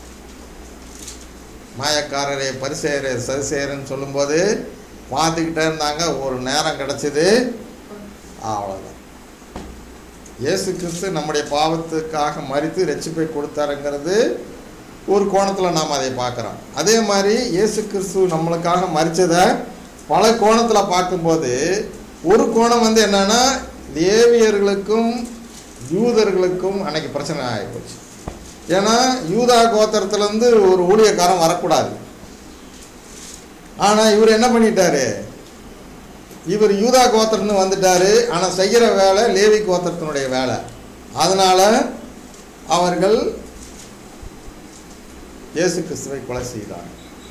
மாயக்காரரே பரிசேரே சரிசேரன்னு சொல்லும்போது பார்த்துக்கிட்டே இருந்தாங்க ஒரு நேரம் கிடச்சிது அவ்வளோதான் இயேசு கிறிஸ்து நம்முடைய பாவத்துக்காக மறித்து ரட்சிப்பை கொடுத்தாருங்கிறது ஒரு கோணத்தில் நாம் அதை பார்க்குறோம் அதே மாதிரி இயேசு கிறிஸ்து நம்மளுக்காக மறிச்சதை பல கோணத்தில் பார்க்கும்போது ஒரு கோணம் வந்து என்னன்னா லேவியர்களுக்கும் யூதர்களுக்கும் அன்னைக்கு பிரச்சனை ஆகிப்போச்சு ஏன்னா யூதா கோத்திரத்துலேருந்து ஒரு ஊழியக்காரன் வரக்கூடாது ஆனால் இவர் என்ன பண்ணிட்டாரு இவர் யூதா கோத்திரம்னு வந்துட்டாரு ஆனால் செய்கிற வேலை லேவி கோத்திரத்தினுடைய வேலை அதனால அவர்கள் இயேசு கிறிஸ்துவை கொலை செய்தார்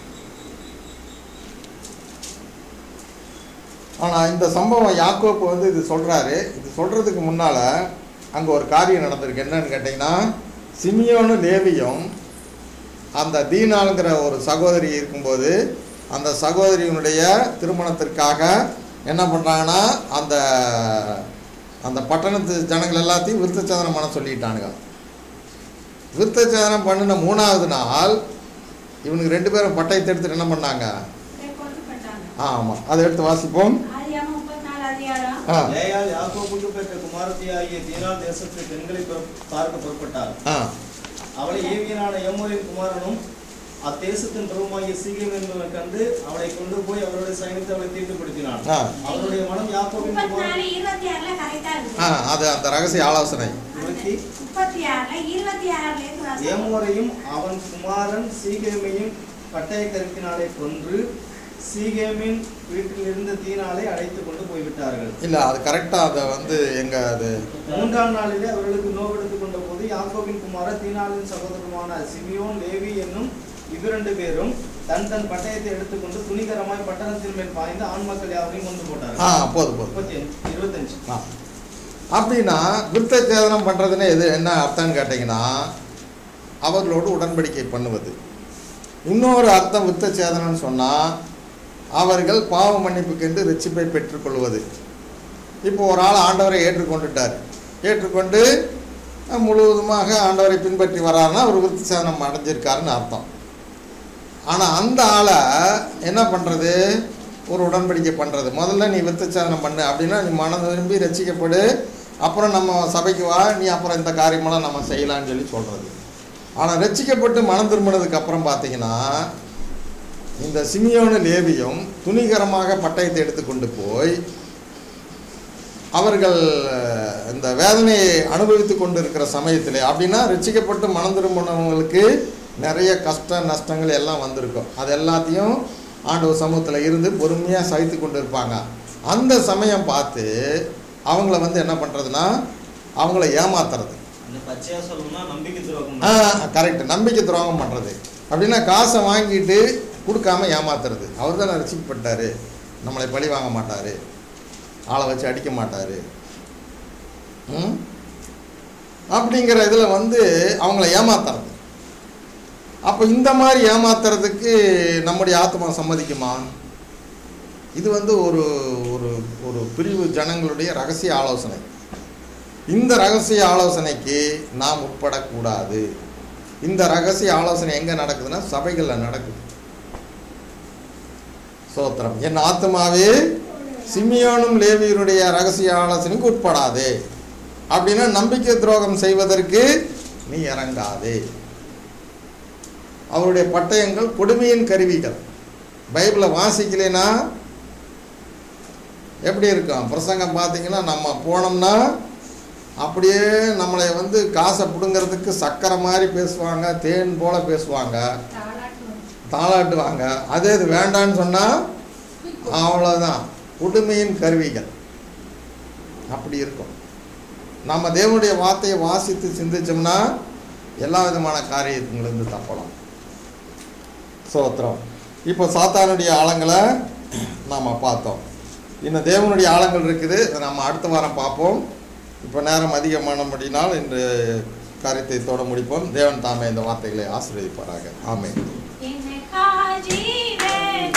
ஆனால் இந்த சம்பவம் யாக்கோப்பு வந்து இது சொல்கிறாரு இது சொல்கிறதுக்கு முன்னால் அங்கே ஒரு காரியம் நடந்திருக்கு என்னன்னு கேட்டிங்கன்னா சிமியோனும் லேவியும் அந்த தீனாளுங்கிற ஒரு சகோதரி இருக்கும்போது அந்த சகோதரியினுடைய திருமணத்திற்காக என்ன பண்ணுறாங்கன்னா அந்த அந்த பட்டணத்து ஜனங்கள் எல்லாத்தையும் விருத்தச்சேதனம் பண்ண சொல்லிட்டானுங்க விருத்தச்சேதனம் பண்ணின மூணாவது நாள் இவனுக்கு ரெண்டு பேரும் பட்டயத்தை எடுத்துட்டு என்ன பண்ணாங்க கொண்டு பண்ணாங்க ஆமாம் அதை எடுத்து வாசிப்போம் ஆதியாகமம் முப்பத்தி நாலு அதிகாரம் ஆ லேயாள் யாக்கோபுக்கு பெற்ற குமாரத்தி ஆகிய தீனால் தேசத்து பெண்களை புற- பார்க்க புறப்பட்டாள் ஆ அவளை ஏவியனான எம்மோரின் குமாரனும் அத்தேசத்தின் பிரபுமாகிய சீகம் என்பவனை கண்டு அவனை கொண்டு போய் அவருடைய சைன்யத்தை அவளை தீட்டுப்படுத்தினான் ஆ அவருடைய மனம் யாக்கோபின் முப்பத்தி குமாரன் நாலு இருபத்தி ஆறுல கரெக்டா ஆ இருக்கு அது அந்த ரகசிய ஆலோசனை இருபத்தி முப்பத்தி ஆறுல இருபத்தி ஆறுல இருந்து வாசிங்க. ஏமோரையும் அவன் குமாரன் சீகேமையும் பட்டய கருக்கினாலே கொன்று சீகேமின் வீட்டில் இருந்த தீனாலை அழைத்து கொண்டு போய்விட்டார்கள் இல்லை அது கரெக்டாக அதை வந்து எங்க அது மூன்றாம் நாளிலே அவர்களுக்கு நோவெடுத்து கொண்ட போது யாக்கோபின் குமார தீனாலின் சகோதரமான சிமியோன் லேவி என்னும் இவ்விரண்டு பேரும் தன் தன் பட்டயத்தை எடுத்துக்கொண்டு துணிகரமாய் பட்டணத்தின் மேல் பாய்ந்து ஆண் மக்கள் யாவரையும் கொண்டு ஆ போட்டார்கள் போதும் போதும் முப்பத்தி இருபத்தஞ்சு ஆ அப்படின்னா விருத்த சேதனம் பண்ணுறதுன்னு எது என்ன அர்த்தம்னு கேட்டிங்கன்னா அவர்களோடு உடன்படிக்கை பண்ணுவது இன்னொரு அர்த்தம் விருத்த சேதனம்னு சொன்னால் அவர்கள் பாவ மன்னிப்புக்கென்று ரட்சிப்பை பெற்றுக்கொள்வது இப்போ ஒரு ஆள் ஆண்டவரை ஏற்றுக்கொண்டுட்டார் ஏற்றுக்கொண்டு அஹ், முழுவதுமாக ஆண்டவரை பின்பற்றி வராருன்னா அவர் விருத்த சேதனம் அடைஞ்சிருக்காருன்னு அர்த்தம் ஆனால் அந்த ஆளை என்ன பண்ணுறது ஒரு உடன்படிக்கை பண்ணுறது முதல்ல நீ விருத்தச்சாதனம் பண்ணு அப்படின்னா நீ மனம் விரும்பி ரசிக்கப்படு அப்புறம் நம்ம சபைக்கு வா நீ அப்புறம் இந்த காரியமெல்லாம் நம்ம செய்யலாம்னு சொல்லி சொல்கிறது ஆனால் ரட்சிக்கப்பட்டு மனம் திரும்பினதுக்கு அப்புறம் பார்த்தீங்கன்னா இந்த சிமியோனு லேவியும் துணிகரமாக பட்டயத்தை எடுத்துக்கொண்டு போய் அவர்கள் அஹ், இந்த வேதனையை அனுபவித்து கொண்டு இருக்கிற சமயத்தில் அப்படின்னா ரட்சிக்கப்பட்டு மனம் திரும்பினவங்களுக்கு நிறைய கஷ்ட நஷ்டங்கள் எல்லாம் வந்திருக்கும் அது எல்லாத்தையும் ஆண்டவர் சமூகத்தில் இருந்து பொறுமையாக சகித்து கொண்டு இருப்பாங்க அந்த சமயம் பார்த்து அவங்கள வந்து என்ன பண்ணுறதுன்னா அவங்கள ஏமாத்துறது அந்த பச்சையா சொல்லணும்னா நம்பிக்கை துரோகம் ஆ கரெக்ட் நம்பிக்கை துரோகம் பண்ணுறது அப்படின்னா காசை வாங்கிட்டு கொடுக்காம ஏமாத்துறது அவர் தான் ரசிக்கப்பட்டார் நம்மளை பழி வாங்க மாட்டார் ஆளை வச்சு அடிக்க மாட்டார் ம் அப்படிங்கிற இதில் வந்து அவங்கள ஏமாத்துறது அப்போ இந்த மாதிரி ஏமாத்துறதுக்கு நம்முடைய ஆத்மா சம்மதிக்குமா இது வந்து ஒரு ஒரு ஒரு பிரிவு ஜனங்களுடைய ரகசிய ஆலோசனை இந்த ரகசிய ஆலோசனைக்கு நாம் உட்படக்கூடாது இந்த ரகசிய ஆலோசனை எங்கே நடக்குதுன்னா சபைகளில் நடக்குது சோத்திரம் என் ஆத்மாவே சிமியோனும் லேவியருடைய ரகசிய ஆலோசனைக்கு உட்படாதே அப்படின்னா நம்பிக்கை துரோகம் செய்வதற்கு நீ இறங்காதே அவருடைய பட்டயங்கள் கொடுமையின் கருவிகள் பைபிளை வாசிக்கலைன்னா எப்படி இருக்கும் பிரசங்கம் பார்த்தீங்கன்னா நம்ம போனோம்னா அப்படியே நம்மளை வந்து காசை பிடுங்கிறதுக்கு சக்கரை மாதிரி பேசுவாங்க தேன் போல பேசுவாங்க தாளாட்டுவாங்க அதே இது வேண்டான்னு சொன்னால் அவ்வளோதான் கொடுமையின் கருவிகள் அப்படி இருக்கும் நம்ம தேவனுடைய வார்த்தையை வாசித்து சிந்திச்சோம்னா எல்லா விதமான காரியத்திலிருந்து தப்பலாம் சோத்திரம் இப்போ சாத்தானுடைய ஆழங்களை நாம் பார்த்தோம் இன்னும் தேவனுடைய ஆழங்கள் இருக்குது அதை நம்ம அடுத்த வாரம் பார்ப்போம் இப்போ நேரம் அதிகமானபடினால் இன்று காரியத்தை தொட முடிப்போம் தேவன் தாமே இந்த வார்த்தைகளை ஆசீர்வதிப்பாராக ஆமென் என்னை காஜீவே